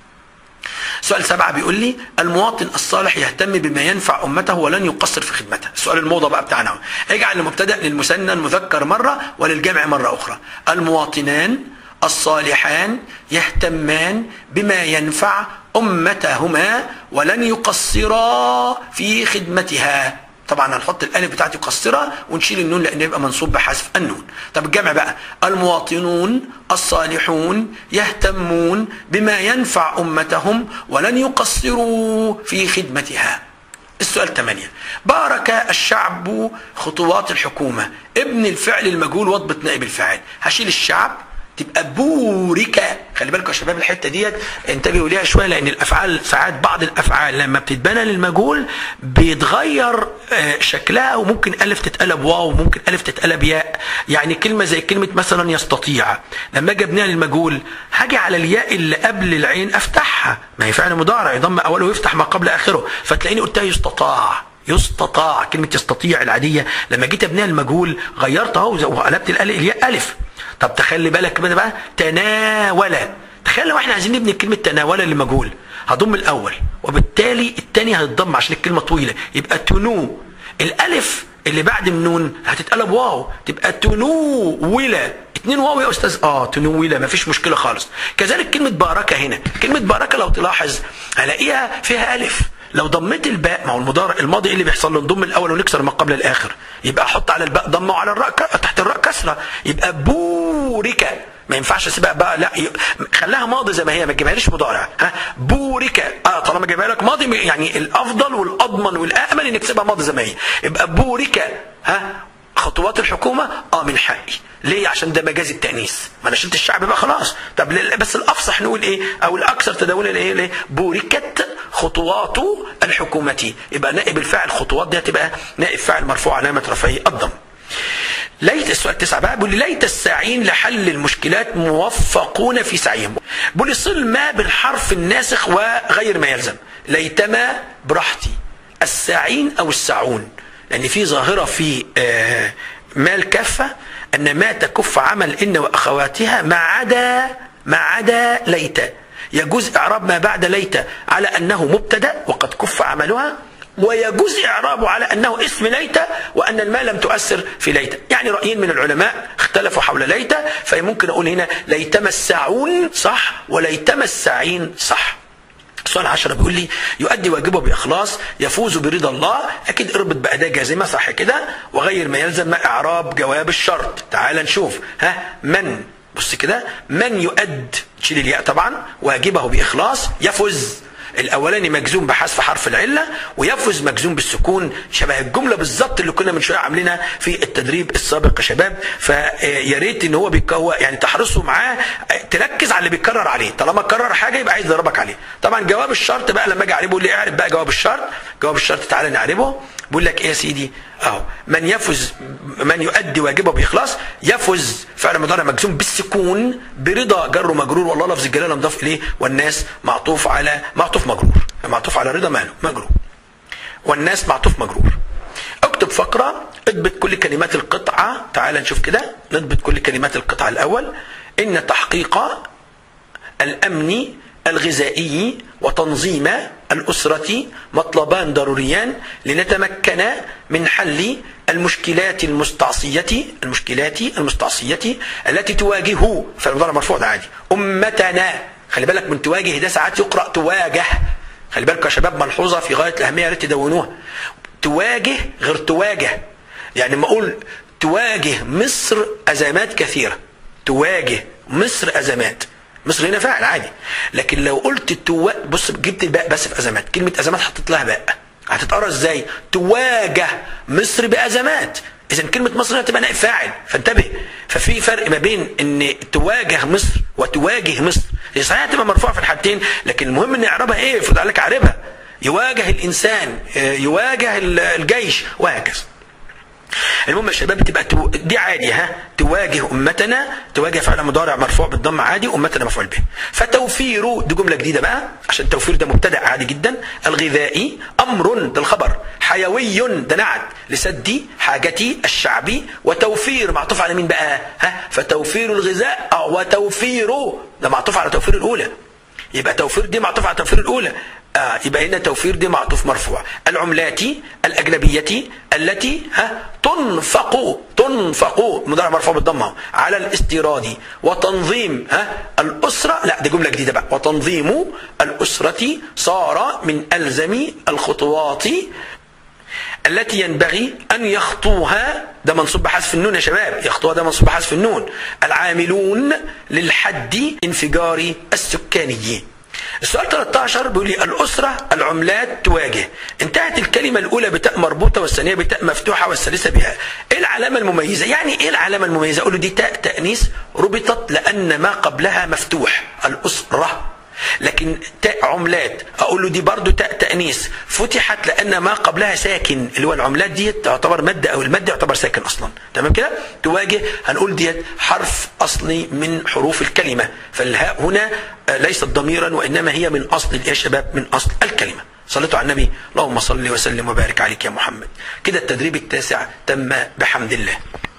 سؤال سبعة بيقول لي المواطن الصالح يهتم بما ينفع أمته ولن يقصر في خدمتها السؤال الموضة بقى بتاعنا اجعل المبتدأ للمثنى المذكر مرة وللجمع مرة أخرى المواطنان الصالحان يهتمان بما ينفع أمتهما ولن يقصرا في خدمتها طبعا هنحط الالف بتاعت يقصرها ونشيل النون لان يبقى منصوب بحذف النون طب الجمع بقى المواطنون الصالحون يهتمون بما ينفع امتهم ولن يقصروا في خدمتها السؤال 8 بارك الشعب خطوات الحكومة ابن الفعل المجهول واضبط نائب الفاعل هشيل الشعب تبقى بوركة خلي بالكم يا شباب الحته ديت انتبهوا ليها شويه لان الافعال ساعات بعض الافعال لما بتتبنى للمجهول بيتغير شكلها وممكن الف تتقلب واو وممكن الف تتقلب ياء يعني كلمه زي كلمه مثلا يستطيع لما اجي ابنيها للمجهول هاجي على الياء اللي قبل العين افتحها ما هي فعل مضارع يضم اوله ويفتح ما قبل اخره فتلاقيني قلتها يستطاع يستطاع كلمة يستطيع العادية لما جيت ابنيها المجهول غيرت اهو وقلبت الياء ألف طب تخلي بالك كده بقى تناول تخيل لو احنا عايزين نبني كلمة تناول لمجهول هضم الأول وبالتالي الثاني هيتضم عشان الكلمة طويلة يبقى تنو الألف اللي بعد النون هتتقلب واو تبقى تنوولة اتنين واو يا استاذ اه تنويله مفيش مشكله خالص كذلك كلمه باركه هنا كلمه باركه لو تلاحظ هلاقيها فيها الف لو ضميت الباء ما هو المضارع الماضي ايه اللي بيحصل له نضم الاول ونكسر ما قبل الاخر يبقى احط على الباء ضمه وعلى الراء تحت الراء كسره يبقى بوركه ما ينفعش اسيبها بقى لا خليها ماضي زي ما هي ما تجيبهاليش مضارع ها بوركه اه طالما جايبها لك ماضي يعني الافضل والاضمن والامن انك تسيبها ماضي زي ما هي يبقى بوركه ها خطوات الحكومة اه من حقي ليه عشان ده مجاز التأنيث ما انا شلت الشعب بقى خلاص طب بس الافصح نقول ايه او الاكثر تداولا ايه ليه بوركت خطوات الحكومة يبقى نائب الفاعل خطوات دي هتبقى نائب فاعل مرفوع علامة رفعه الضم ليت السؤال تسعة بقى بيقول لي ليت الساعين لحل المشكلات موفقون في سعيهم بيقول لي صل ما بالحرف الناسخ وغير ما يلزم ليتما براحتي الساعين او الساعون لان في ظاهره في ما الكافه ان ما تكف عمل ان واخواتها ما عدا ما عدا ليت يجوز اعراب ما بعد ليت على انه مبتدا وقد كف عملها ويجوز إعرابه على أنه اسم ليت وأن الماء لم تؤثر في ليت يعني رأيين من العلماء اختلفوا حول ليت فممكن أقول هنا ليتما الساعون صح وليتما الساعين صح السؤال عشرة بيقول لي يؤدي واجبه بإخلاص يفوز برضا الله أكيد اربط بأداة جازمة صح كده وغير ما يلزم مع إعراب جواب الشرط تعال نشوف ها من بص كده من يؤد تشيل الياء طبعا واجبه بإخلاص يفوز الاولاني مجزوم بحذف حرف العله ويفوز مجزوم بالسكون شبه الجمله بالظبط اللي كنا من شويه عاملينها في التدريب السابق يا شباب فيا ريت ان هو بيكو يعني تحرصوا معاه تركز على اللي بيتكرر عليه طالما كرر حاجه يبقى عايز يضربك عليه طبعا جواب الشرط بقى لما اجي اعربه يقول لي اعرف بقى جواب الشرط جواب الشرط تعالى نعربه بيقول لك ايه يا سيدي اهو من يفوز من يؤدي واجبه باخلاص يفوز فعل مضارع مجزوم بالسكون برضا جر ومجرور والله لفظ الجلاله مضاف اليه والناس معطوف على معطوف مجرور معطوف على رضا ماله مجرور والناس معطوف مجرور اكتب فقره اضبط كل كلمات القطعه تعال نشوف كده نضبط كل كلمات القطعه الاول ان تحقيق الامن الغذائي وتنظيم الأسرة مطلبان ضروريان لنتمكن من حل المشكلات المستعصية المشكلات المستعصية التي تواجه فالمضارع مرفوع ده عادي أمتنا خلي بالك من تواجه ده ساعات يقرأ تواجه خلي بالكم يا شباب ملحوظة في غاية الأهمية التي تدونوها تواجه غير تواجه يعني ما أقول تواجه مصر أزمات كثيرة تواجه مصر أزمات مصر هنا فاعل عادي لكن لو قلت تو بص جبت الباء بس في ازمات كلمه ازمات حطيت لها باء هتتقرا ازاي تواجه مصر بازمات اذا كلمه مصر هنا تبقى نائب فاعل فانتبه ففي فرق ما بين ان تواجه مصر وتواجه مصر هي صحيح تبقى مرفوعه في الحالتين لكن المهم ان اعرابها ايه المفروض عليك اعربها يواجه الانسان يواجه الجيش وهكذا المهم يا شباب تبقى تو... دي عادي ها تواجه امتنا تواجه فعل مضارع مرفوع بالضم عادي امتنا مفعول به فتوفير دي جمله جديده بقى عشان التوفير ده مبتدا عادي جدا الغذائي امر ده الخبر حيوي ده نعت لسد حاجتي الشعبي وتوفير معطوف على مين بقى ها فتوفير الغذاء اه وتوفيره ده معطوف على توفير الاولى يبقى توفير دي معطوف على توفير الاولى آه يبقى هنا توفير دي معطوف مرفوع العملات الأجنبية التي ها تنفق تنفق مضارع مرفوع بالضمة على الاستيراد وتنظيم ها الأسرة لا دي جملة جديدة بقى وتنظيم الأسرة صار من ألزم الخطوات التي ينبغي أن يخطوها ده منصوب بحذف النون يا شباب يخطوها ده منصوب بحذف النون العاملون للحد انفجار السكانيين السؤال 13 بيقول لي الأسرة العملات تواجه انتهت الكلمة الأولى بتاء مربوطة والثانية بتاء مفتوحة والثالثة بها إيه العلامة المميزة يعني إيه العلامة المميزة أقول له دي تاء تأنيث ربطت لأن ما قبلها مفتوح الأسرة لكن تاء عملات اقول له دي برضو تاء تانيث فتحت لان ما قبلها ساكن اللي هو العملات دي تعتبر ماده او الماده يعتبر ساكن اصلا تمام كده تواجه هنقول ديت حرف اصلي من حروف الكلمه فالهاء هنا ليست ضميرا وانما هي من اصل يا شباب من اصل الكلمه صليتوا على النبي اللهم صل وسلم وبارك عليك يا محمد كده التدريب التاسع تم بحمد الله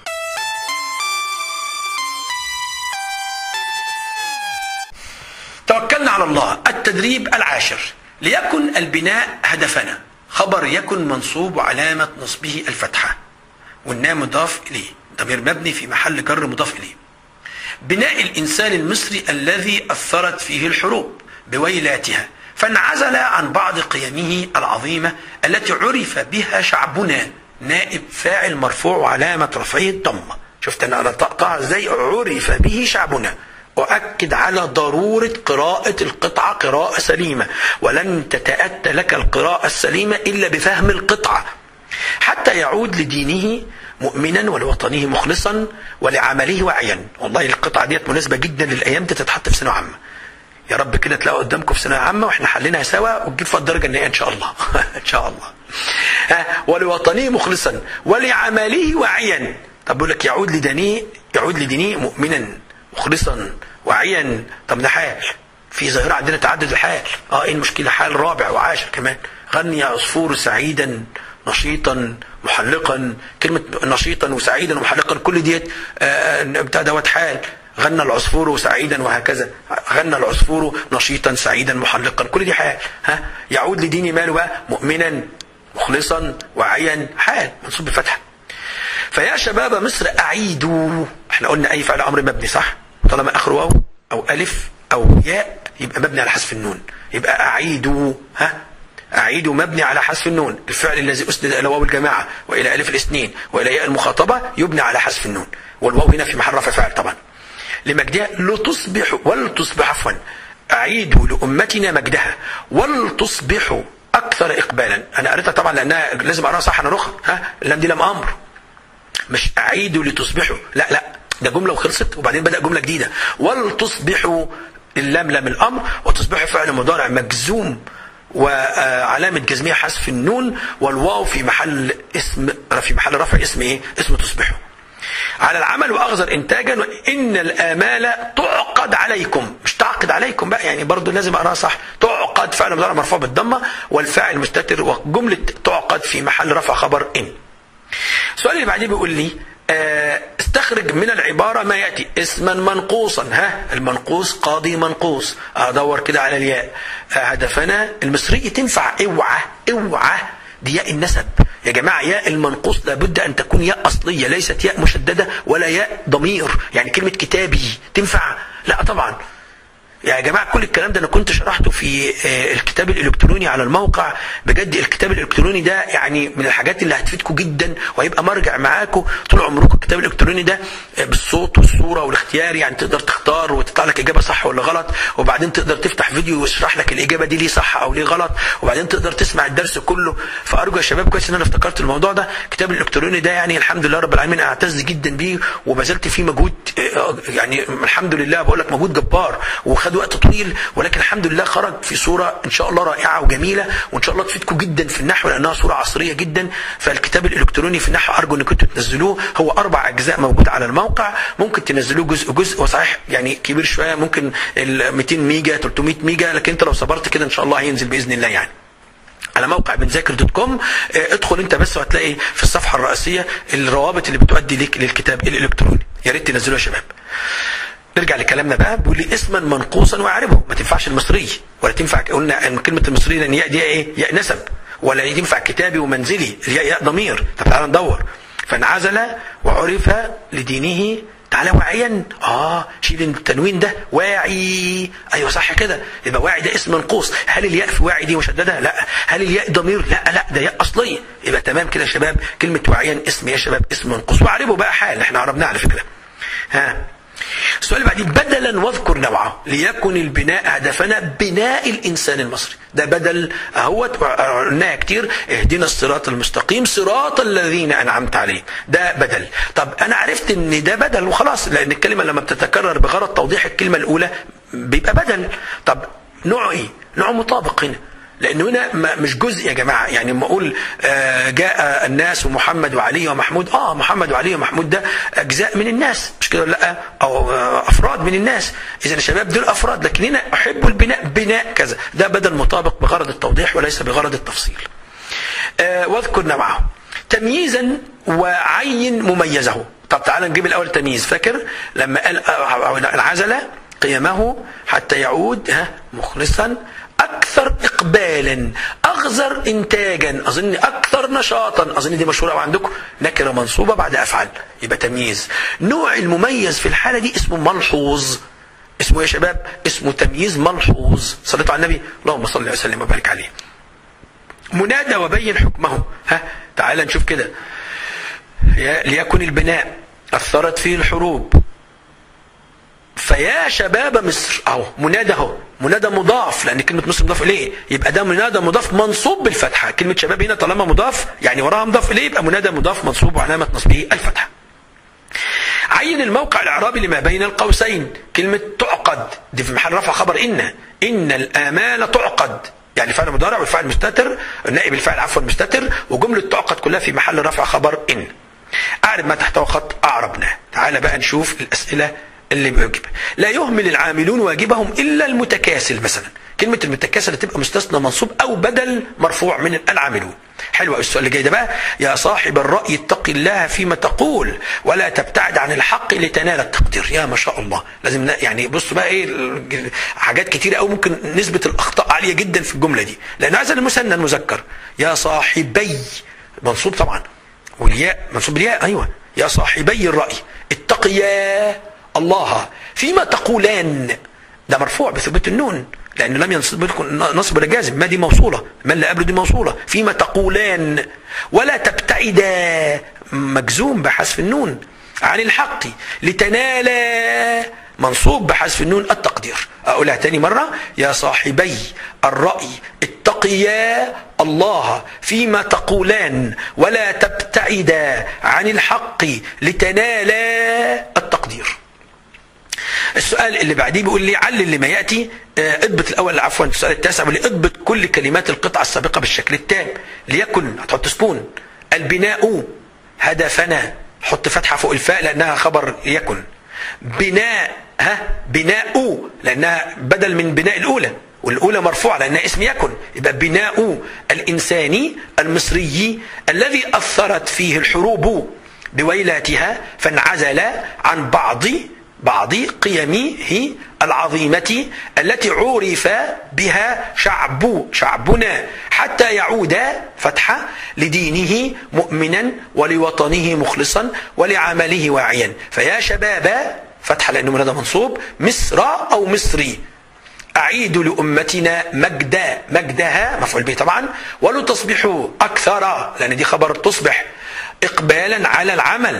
توكلنا على الله التدريب العاشر ليكن البناء هدفنا خبر يكن منصوب وعلامة نصبه الفتحة والنام مضاف إليه ضمير مبني في محل جر مضاف إليه بناء الإنسان المصري الذي أثرت فيه الحروب بويلاتها فانعزل عن بعض قيمه العظيمة التي عرف بها شعبنا نائب فاعل مرفوع وعلامة رفعه الضمة شفت أنا نطقتها إزاي عرف به شعبنا أؤكد على ضرورة قراءة القطعة قراءة سليمة ولن تتأتى لك القراءة السليمة إلا بفهم القطعة حتى يعود لدينه مؤمنا ولوطنه مخلصا ولعمله واعيا والله القطعة ديت مناسبة جدا للأيام دي تتحط في ثانوية عامة يا رب كده تلاقوا قدامكم في ثانوية عامة واحنا حليناها سوا وتجيب فيها الدرجة النهائية إن شاء الله إن شاء الله ولوطنه مخلصا ولعمله واعيا طب بيقول لك يعود لدينه يعود لدينه مؤمنا مخلصا واعيا طب ده حال في ظاهرة عندنا تعدد الحال اه ايه المشكلة حال رابع وعاشر كمان غني يا عصفور سعيدا نشيطا محلقا كلمة نشيطا وسعيدا ومحلقا كل ديت آه بتاع دوت حال غنى العصفور سعيدا وهكذا غنى العصفور نشيطا سعيدا محلقا كل دي حال ها يعود لدين ماله بقى مؤمنا مخلصا واعيا حال منصوب بالفتحه فيا شباب مصر اعيدوا احنا قلنا اي فعل امر مبني صح طالما اخره واو او الف او ياء يبقى مبني على حذف النون يبقى اعيدوا ها أعيد مبني على حذف النون الفعل الذي أسند إلى واو الجماعة وإلى ألف الاثنين وإلى ياء المخاطبة يبنى على حذف النون والواو هنا في محل رفع فاعل طبعا لمجدها لتصبح ولتصبح عفوا أعيدوا لأمتنا مجدها ولتصبحوا أكثر إقبالا أنا قريتها طبعا لأنها لازم أقراها صح أنا رخ ها اللام دي لام أمر مش أعيدوا لتصبحوا لا لا ده جملة وخلصت وبعدين بدأ جملة جديدة ولتصبحوا اللام لام الأمر وتصبحوا فعل مضارع مجزوم وعلامة جزمية حذف النون والواو في محل اسم في محل رفع اسم ايه؟ اسم تصبحوا. على العمل واغزر انتاجا ان الامال تعقد عليكم مش تعقد عليكم بقى يعني برضو لازم اقراها صح تعقد فعل مضارع مرفوع بالضمه والفاعل مستتر وجمله تعقد في محل رفع خبر ان. السؤال اللي بعديه بيقول لي استخرج من العبارة ما يأتي اسما منقوصا ها المنقوص قاضي منقوص أدور كده على الياء هدفنا المصري تنفع اوعى اوعى دي ياء النسب يا جماعة ياء المنقوص لابد أن تكون ياء أصلية ليست ياء مشددة ولا ياء ضمير يعني كلمة كتابي تنفع لا طبعا يا جماعة كل الكلام ده أنا كنت شرحته في الكتاب الإلكتروني على الموقع بجد الكتاب الإلكتروني ده يعني من الحاجات اللي هتفيدكم جدا وهيبقى مرجع معاكم طول عمركم الكتاب الإلكتروني ده بالصوت والصورة والاختيار يعني تقدر تختار وتطلع لك إجابة صح ولا غلط وبعدين تقدر تفتح فيديو ويشرح لك الإجابة دي ليه صح أو ليه غلط وبعدين تقدر تسمع الدرس كله فأرجو يا شباب كويس إن أنا افتكرت الموضوع ده الكتاب الإلكتروني ده يعني الحمد لله رب العالمين أعتز جدا بيه وبذلت فيه مجهود يعني الحمد لله بقول لك مجهود جبار وخد وقت طويل ولكن الحمد لله خرج في صورة إن شاء الله رائعة وجميلة وإن شاء الله تفيدكم جدا في النحو لأنها صورة عصرية جدا فالكتاب الإلكتروني في النحو أرجو أنكم تنزلوه هو أربع أجزاء موجود على الموقع ممكن تنزلوه جزء جزء وصحيح يعني كبير شوية ممكن ال 200 ميجا 300 ميجا لكن أنت لو صبرت كده إن شاء الله هينزل بإذن الله يعني على موقع بنذاكر دوت كوم ادخل انت بس وهتلاقي في الصفحه الرئيسيه الروابط اللي بتؤدي ليك للكتاب الالكتروني يا ريت تنزلوه يا شباب نرجع لكلامنا بقى بيقول لي اسما منقوصا واعربه ما تنفعش المصري ولا تنفع قلنا ان كلمه المصري لان ياء دي ايه ياء نسب ولا ينفع كتابي ومنزلي الياء ياء ضمير طب تعالى ندور فانعزل وعرف لدينه تعالى واعيا اه شيل التنوين ده واعي ايوه صح كده يبقى واعي ده اسم منقوص هل الياء في واعي دي مشدده لا هل الياء ضمير لا لا ده ياء اصليه يبقى تمام كده يا شباب كلمه واعيا اسم يا شباب اسم منقوص واعربه بقى حال احنا عربناه على فكره ها السؤال اللي بعدين بدلا واذكر نوعه ليكن البناء هدفنا بناء الانسان المصري ده بدل اهوت قلناها كتير اهدنا الصراط المستقيم صراط الذين انعمت عليهم ده بدل طب انا عرفت ان ده بدل وخلاص لان الكلمه لما بتتكرر بغرض توضيح الكلمه الاولى بيبقى بدل طب نوعه ايه نوعه مطابق هنا لانه هنا مش جزء يا جماعه يعني لما اقول جاء الناس ومحمد وعلي ومحمود اه محمد وعلي ومحمود ده اجزاء من الناس مش كده لا او افراد من الناس اذا الشباب دول افراد لكن هنا احب البناء بناء كذا ده بدل مطابق بغرض التوضيح وليس بغرض التفصيل آه واذكر نوعه تمييزا وعين مميزه طب تعال نجيب الاول تمييز فاكر لما قال العزله قيمه حتى يعود ها مخلصا اكثر اقبالا اغزر انتاجا اظن اكثر نشاطا اظن دي مشهوره عندكم نكره منصوبه بعد افعل يبقى تمييز نوع المميز في الحاله دي اسمه ملحوظ اسمه يا شباب اسمه تمييز ملحوظ صليتوا على النبي اللهم صل وسلم وبارك عليه منادى وبين حكمه ها تعال نشوف كده ليكن البناء اثرت فيه الحروب فيا شباب مصر اهو منادى اهو منادى مضاف لان كلمه مصر مضاف اليه يبقى ده منادى مضاف منصوب بالفتحه كلمه شباب هنا طالما مضاف يعني وراها مضاف اليه يبقى منادى مضاف منصوب وعلامه نصبه الفتحه عين الموقع الاعرابي لما بين القوسين كلمه تعقد دي في محل رفع خبر ان ان الامال تعقد يعني فعل مضارع والفعل مستتر النائب الفاعل عفوا مستتر وجمله تعقد كلها في محل رفع خبر ان اعرب ما تحته خط اعربناه تعال بقى نشوف الاسئله اللي بيجيبها لا يهمل العاملون واجبهم الا المتكاسل مثلا كلمه المتكاسل تبقى مستثنى منصوب او بدل مرفوع من العاملون حلو السؤال اللي جاي ده بقى يا صاحب الرأي اتق الله فيما تقول ولا تبتعد عن الحق لتنال التقدير يا ما شاء الله لازم يعني بصوا بقى ايه حاجات كتيرة قوي ممكن نسبة الأخطاء عالية جدا في الجملة دي لأن هذا المثنى المذكر يا صاحبي منصوب طبعا والياء منصوب بالياء أيوه يا صاحبي الرأي اتقيا الله فيما تقولان ده مرفوع بثبوت النون لأن لم ينصب لكم نصب ولا جازم ما دي موصولة ما اللي قبله دي موصولة فيما تقولان ولا تبتعدا مجزوم بحذف النون عن الحق لتنالا منصوب بحذف النون التقدير أقولها تاني مرة يا صاحبي الرأي اتقيا الله فيما تقولان ولا تبتعدا عن الحق لتنالا التقدير السؤال اللي بعديه بيقول لي علل لما ياتي اضبط الاول عفوا السؤال التاسع بيقول لي اضبط كل كلمات القطعه السابقه بالشكل التام ليكن هتحط سبون البناء هدفنا حط فتحه فوق الفاء لانها خبر يكن بناء ها بناء لانها بدل من بناء الاولى والاولى مرفوعه لانها اسم يكن يبقى بناء الانساني المصري الذي اثرت فيه الحروب بويلاتها فانعزل عن بعض بعض قيمه العظيمة التي عرف بها شعب شعبنا حتى يعود فتحة لدينه مؤمنا ولوطنه مخلصا ولعمله واعيا فيا شباب فتحة لأنه هذا منصوب مصر أو مصري أعيد لأمتنا مجدا مجدها مفعول به طبعا ولتصبحوا أكثر لأن دي خبر تصبح إقبالا على العمل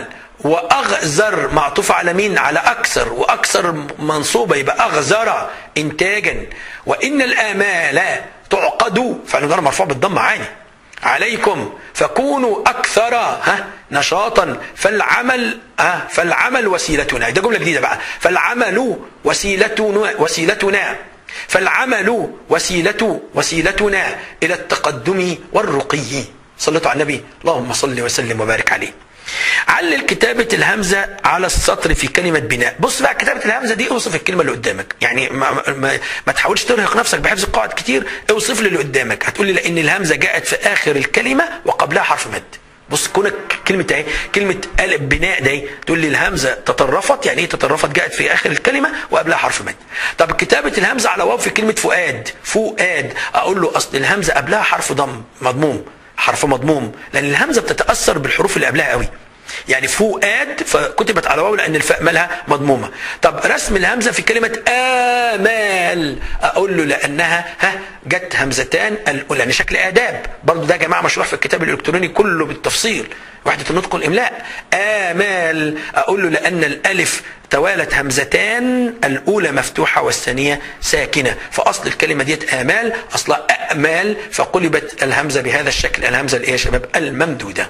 واغزر معطوف على مين على اكثر واكثر منصوبه يبقى اغزر انتاجا وان الامال تعقد فعل مرفوع بالضم عادي عليكم فكونوا اكثر ها نشاطا فالعمل ها فالعمل وسيلتنا ده جمله جديده بقى فالعمل وسيلتنا وسيلتنا فالعمل وسيلة وسيلتنا الى التقدم والرقي صلوا على النبي اللهم صل وسلم وبارك عليه علل كتابة الهمزة على السطر في كلمة بناء بص بقى كتابة الهمزة دي اوصف الكلمة اللي قدامك يعني ما, ما, ما تحاولش ترهق نفسك بحفظ القواعد كتير اوصف لي اللي قدامك هتقول لي لان الهمزة جاءت في اخر الكلمة وقبلها حرف مد بص كونك كلمة ايه كلمة قلب بناء ده تقول لي الهمزة تطرفت يعني ايه تطرفت جاءت في اخر الكلمة وقبلها حرف مد طب كتابة الهمزة على واو في كلمة فؤاد فؤاد اقول له اصل الهمزة قبلها حرف ضم مضموم حرف مضموم لان الهمزة بتتأثر بالحروف اللي قبلها قوي يعني فؤاد فكتبت على واو لان الفاء مالها مضمومه طب رسم الهمزه في كلمه امال اقول له لانها ها جت همزتان لان شكل اداب برضو ده يا جماعه مشروح في الكتاب الالكتروني كله بالتفصيل وحده النطق والاملاء امال اقول له لان الالف توالت همزتان الاولى مفتوحه والثانيه ساكنه فاصل الكلمه ديت امال اصلها امال فقلبت الهمزه بهذا الشكل الهمزه الايه يا شباب الممدوده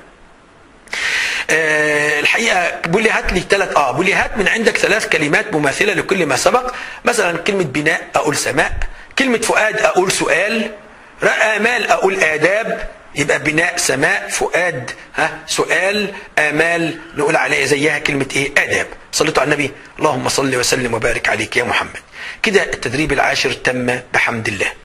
أه الحقيقه بيقول لي هات لي ثلاث اه بيقول لي هات من عندك ثلاث كلمات مماثله لكل ما سبق مثلا كلمه بناء اقول سماء كلمه فؤاد اقول سؤال امال اقول اداب يبقى بناء سماء فؤاد ها سؤال امال نقول عليه زيها كلمه ايه اداب صليتوا على النبي اللهم صل وسلم وبارك عليك يا محمد كده التدريب العاشر تم بحمد الله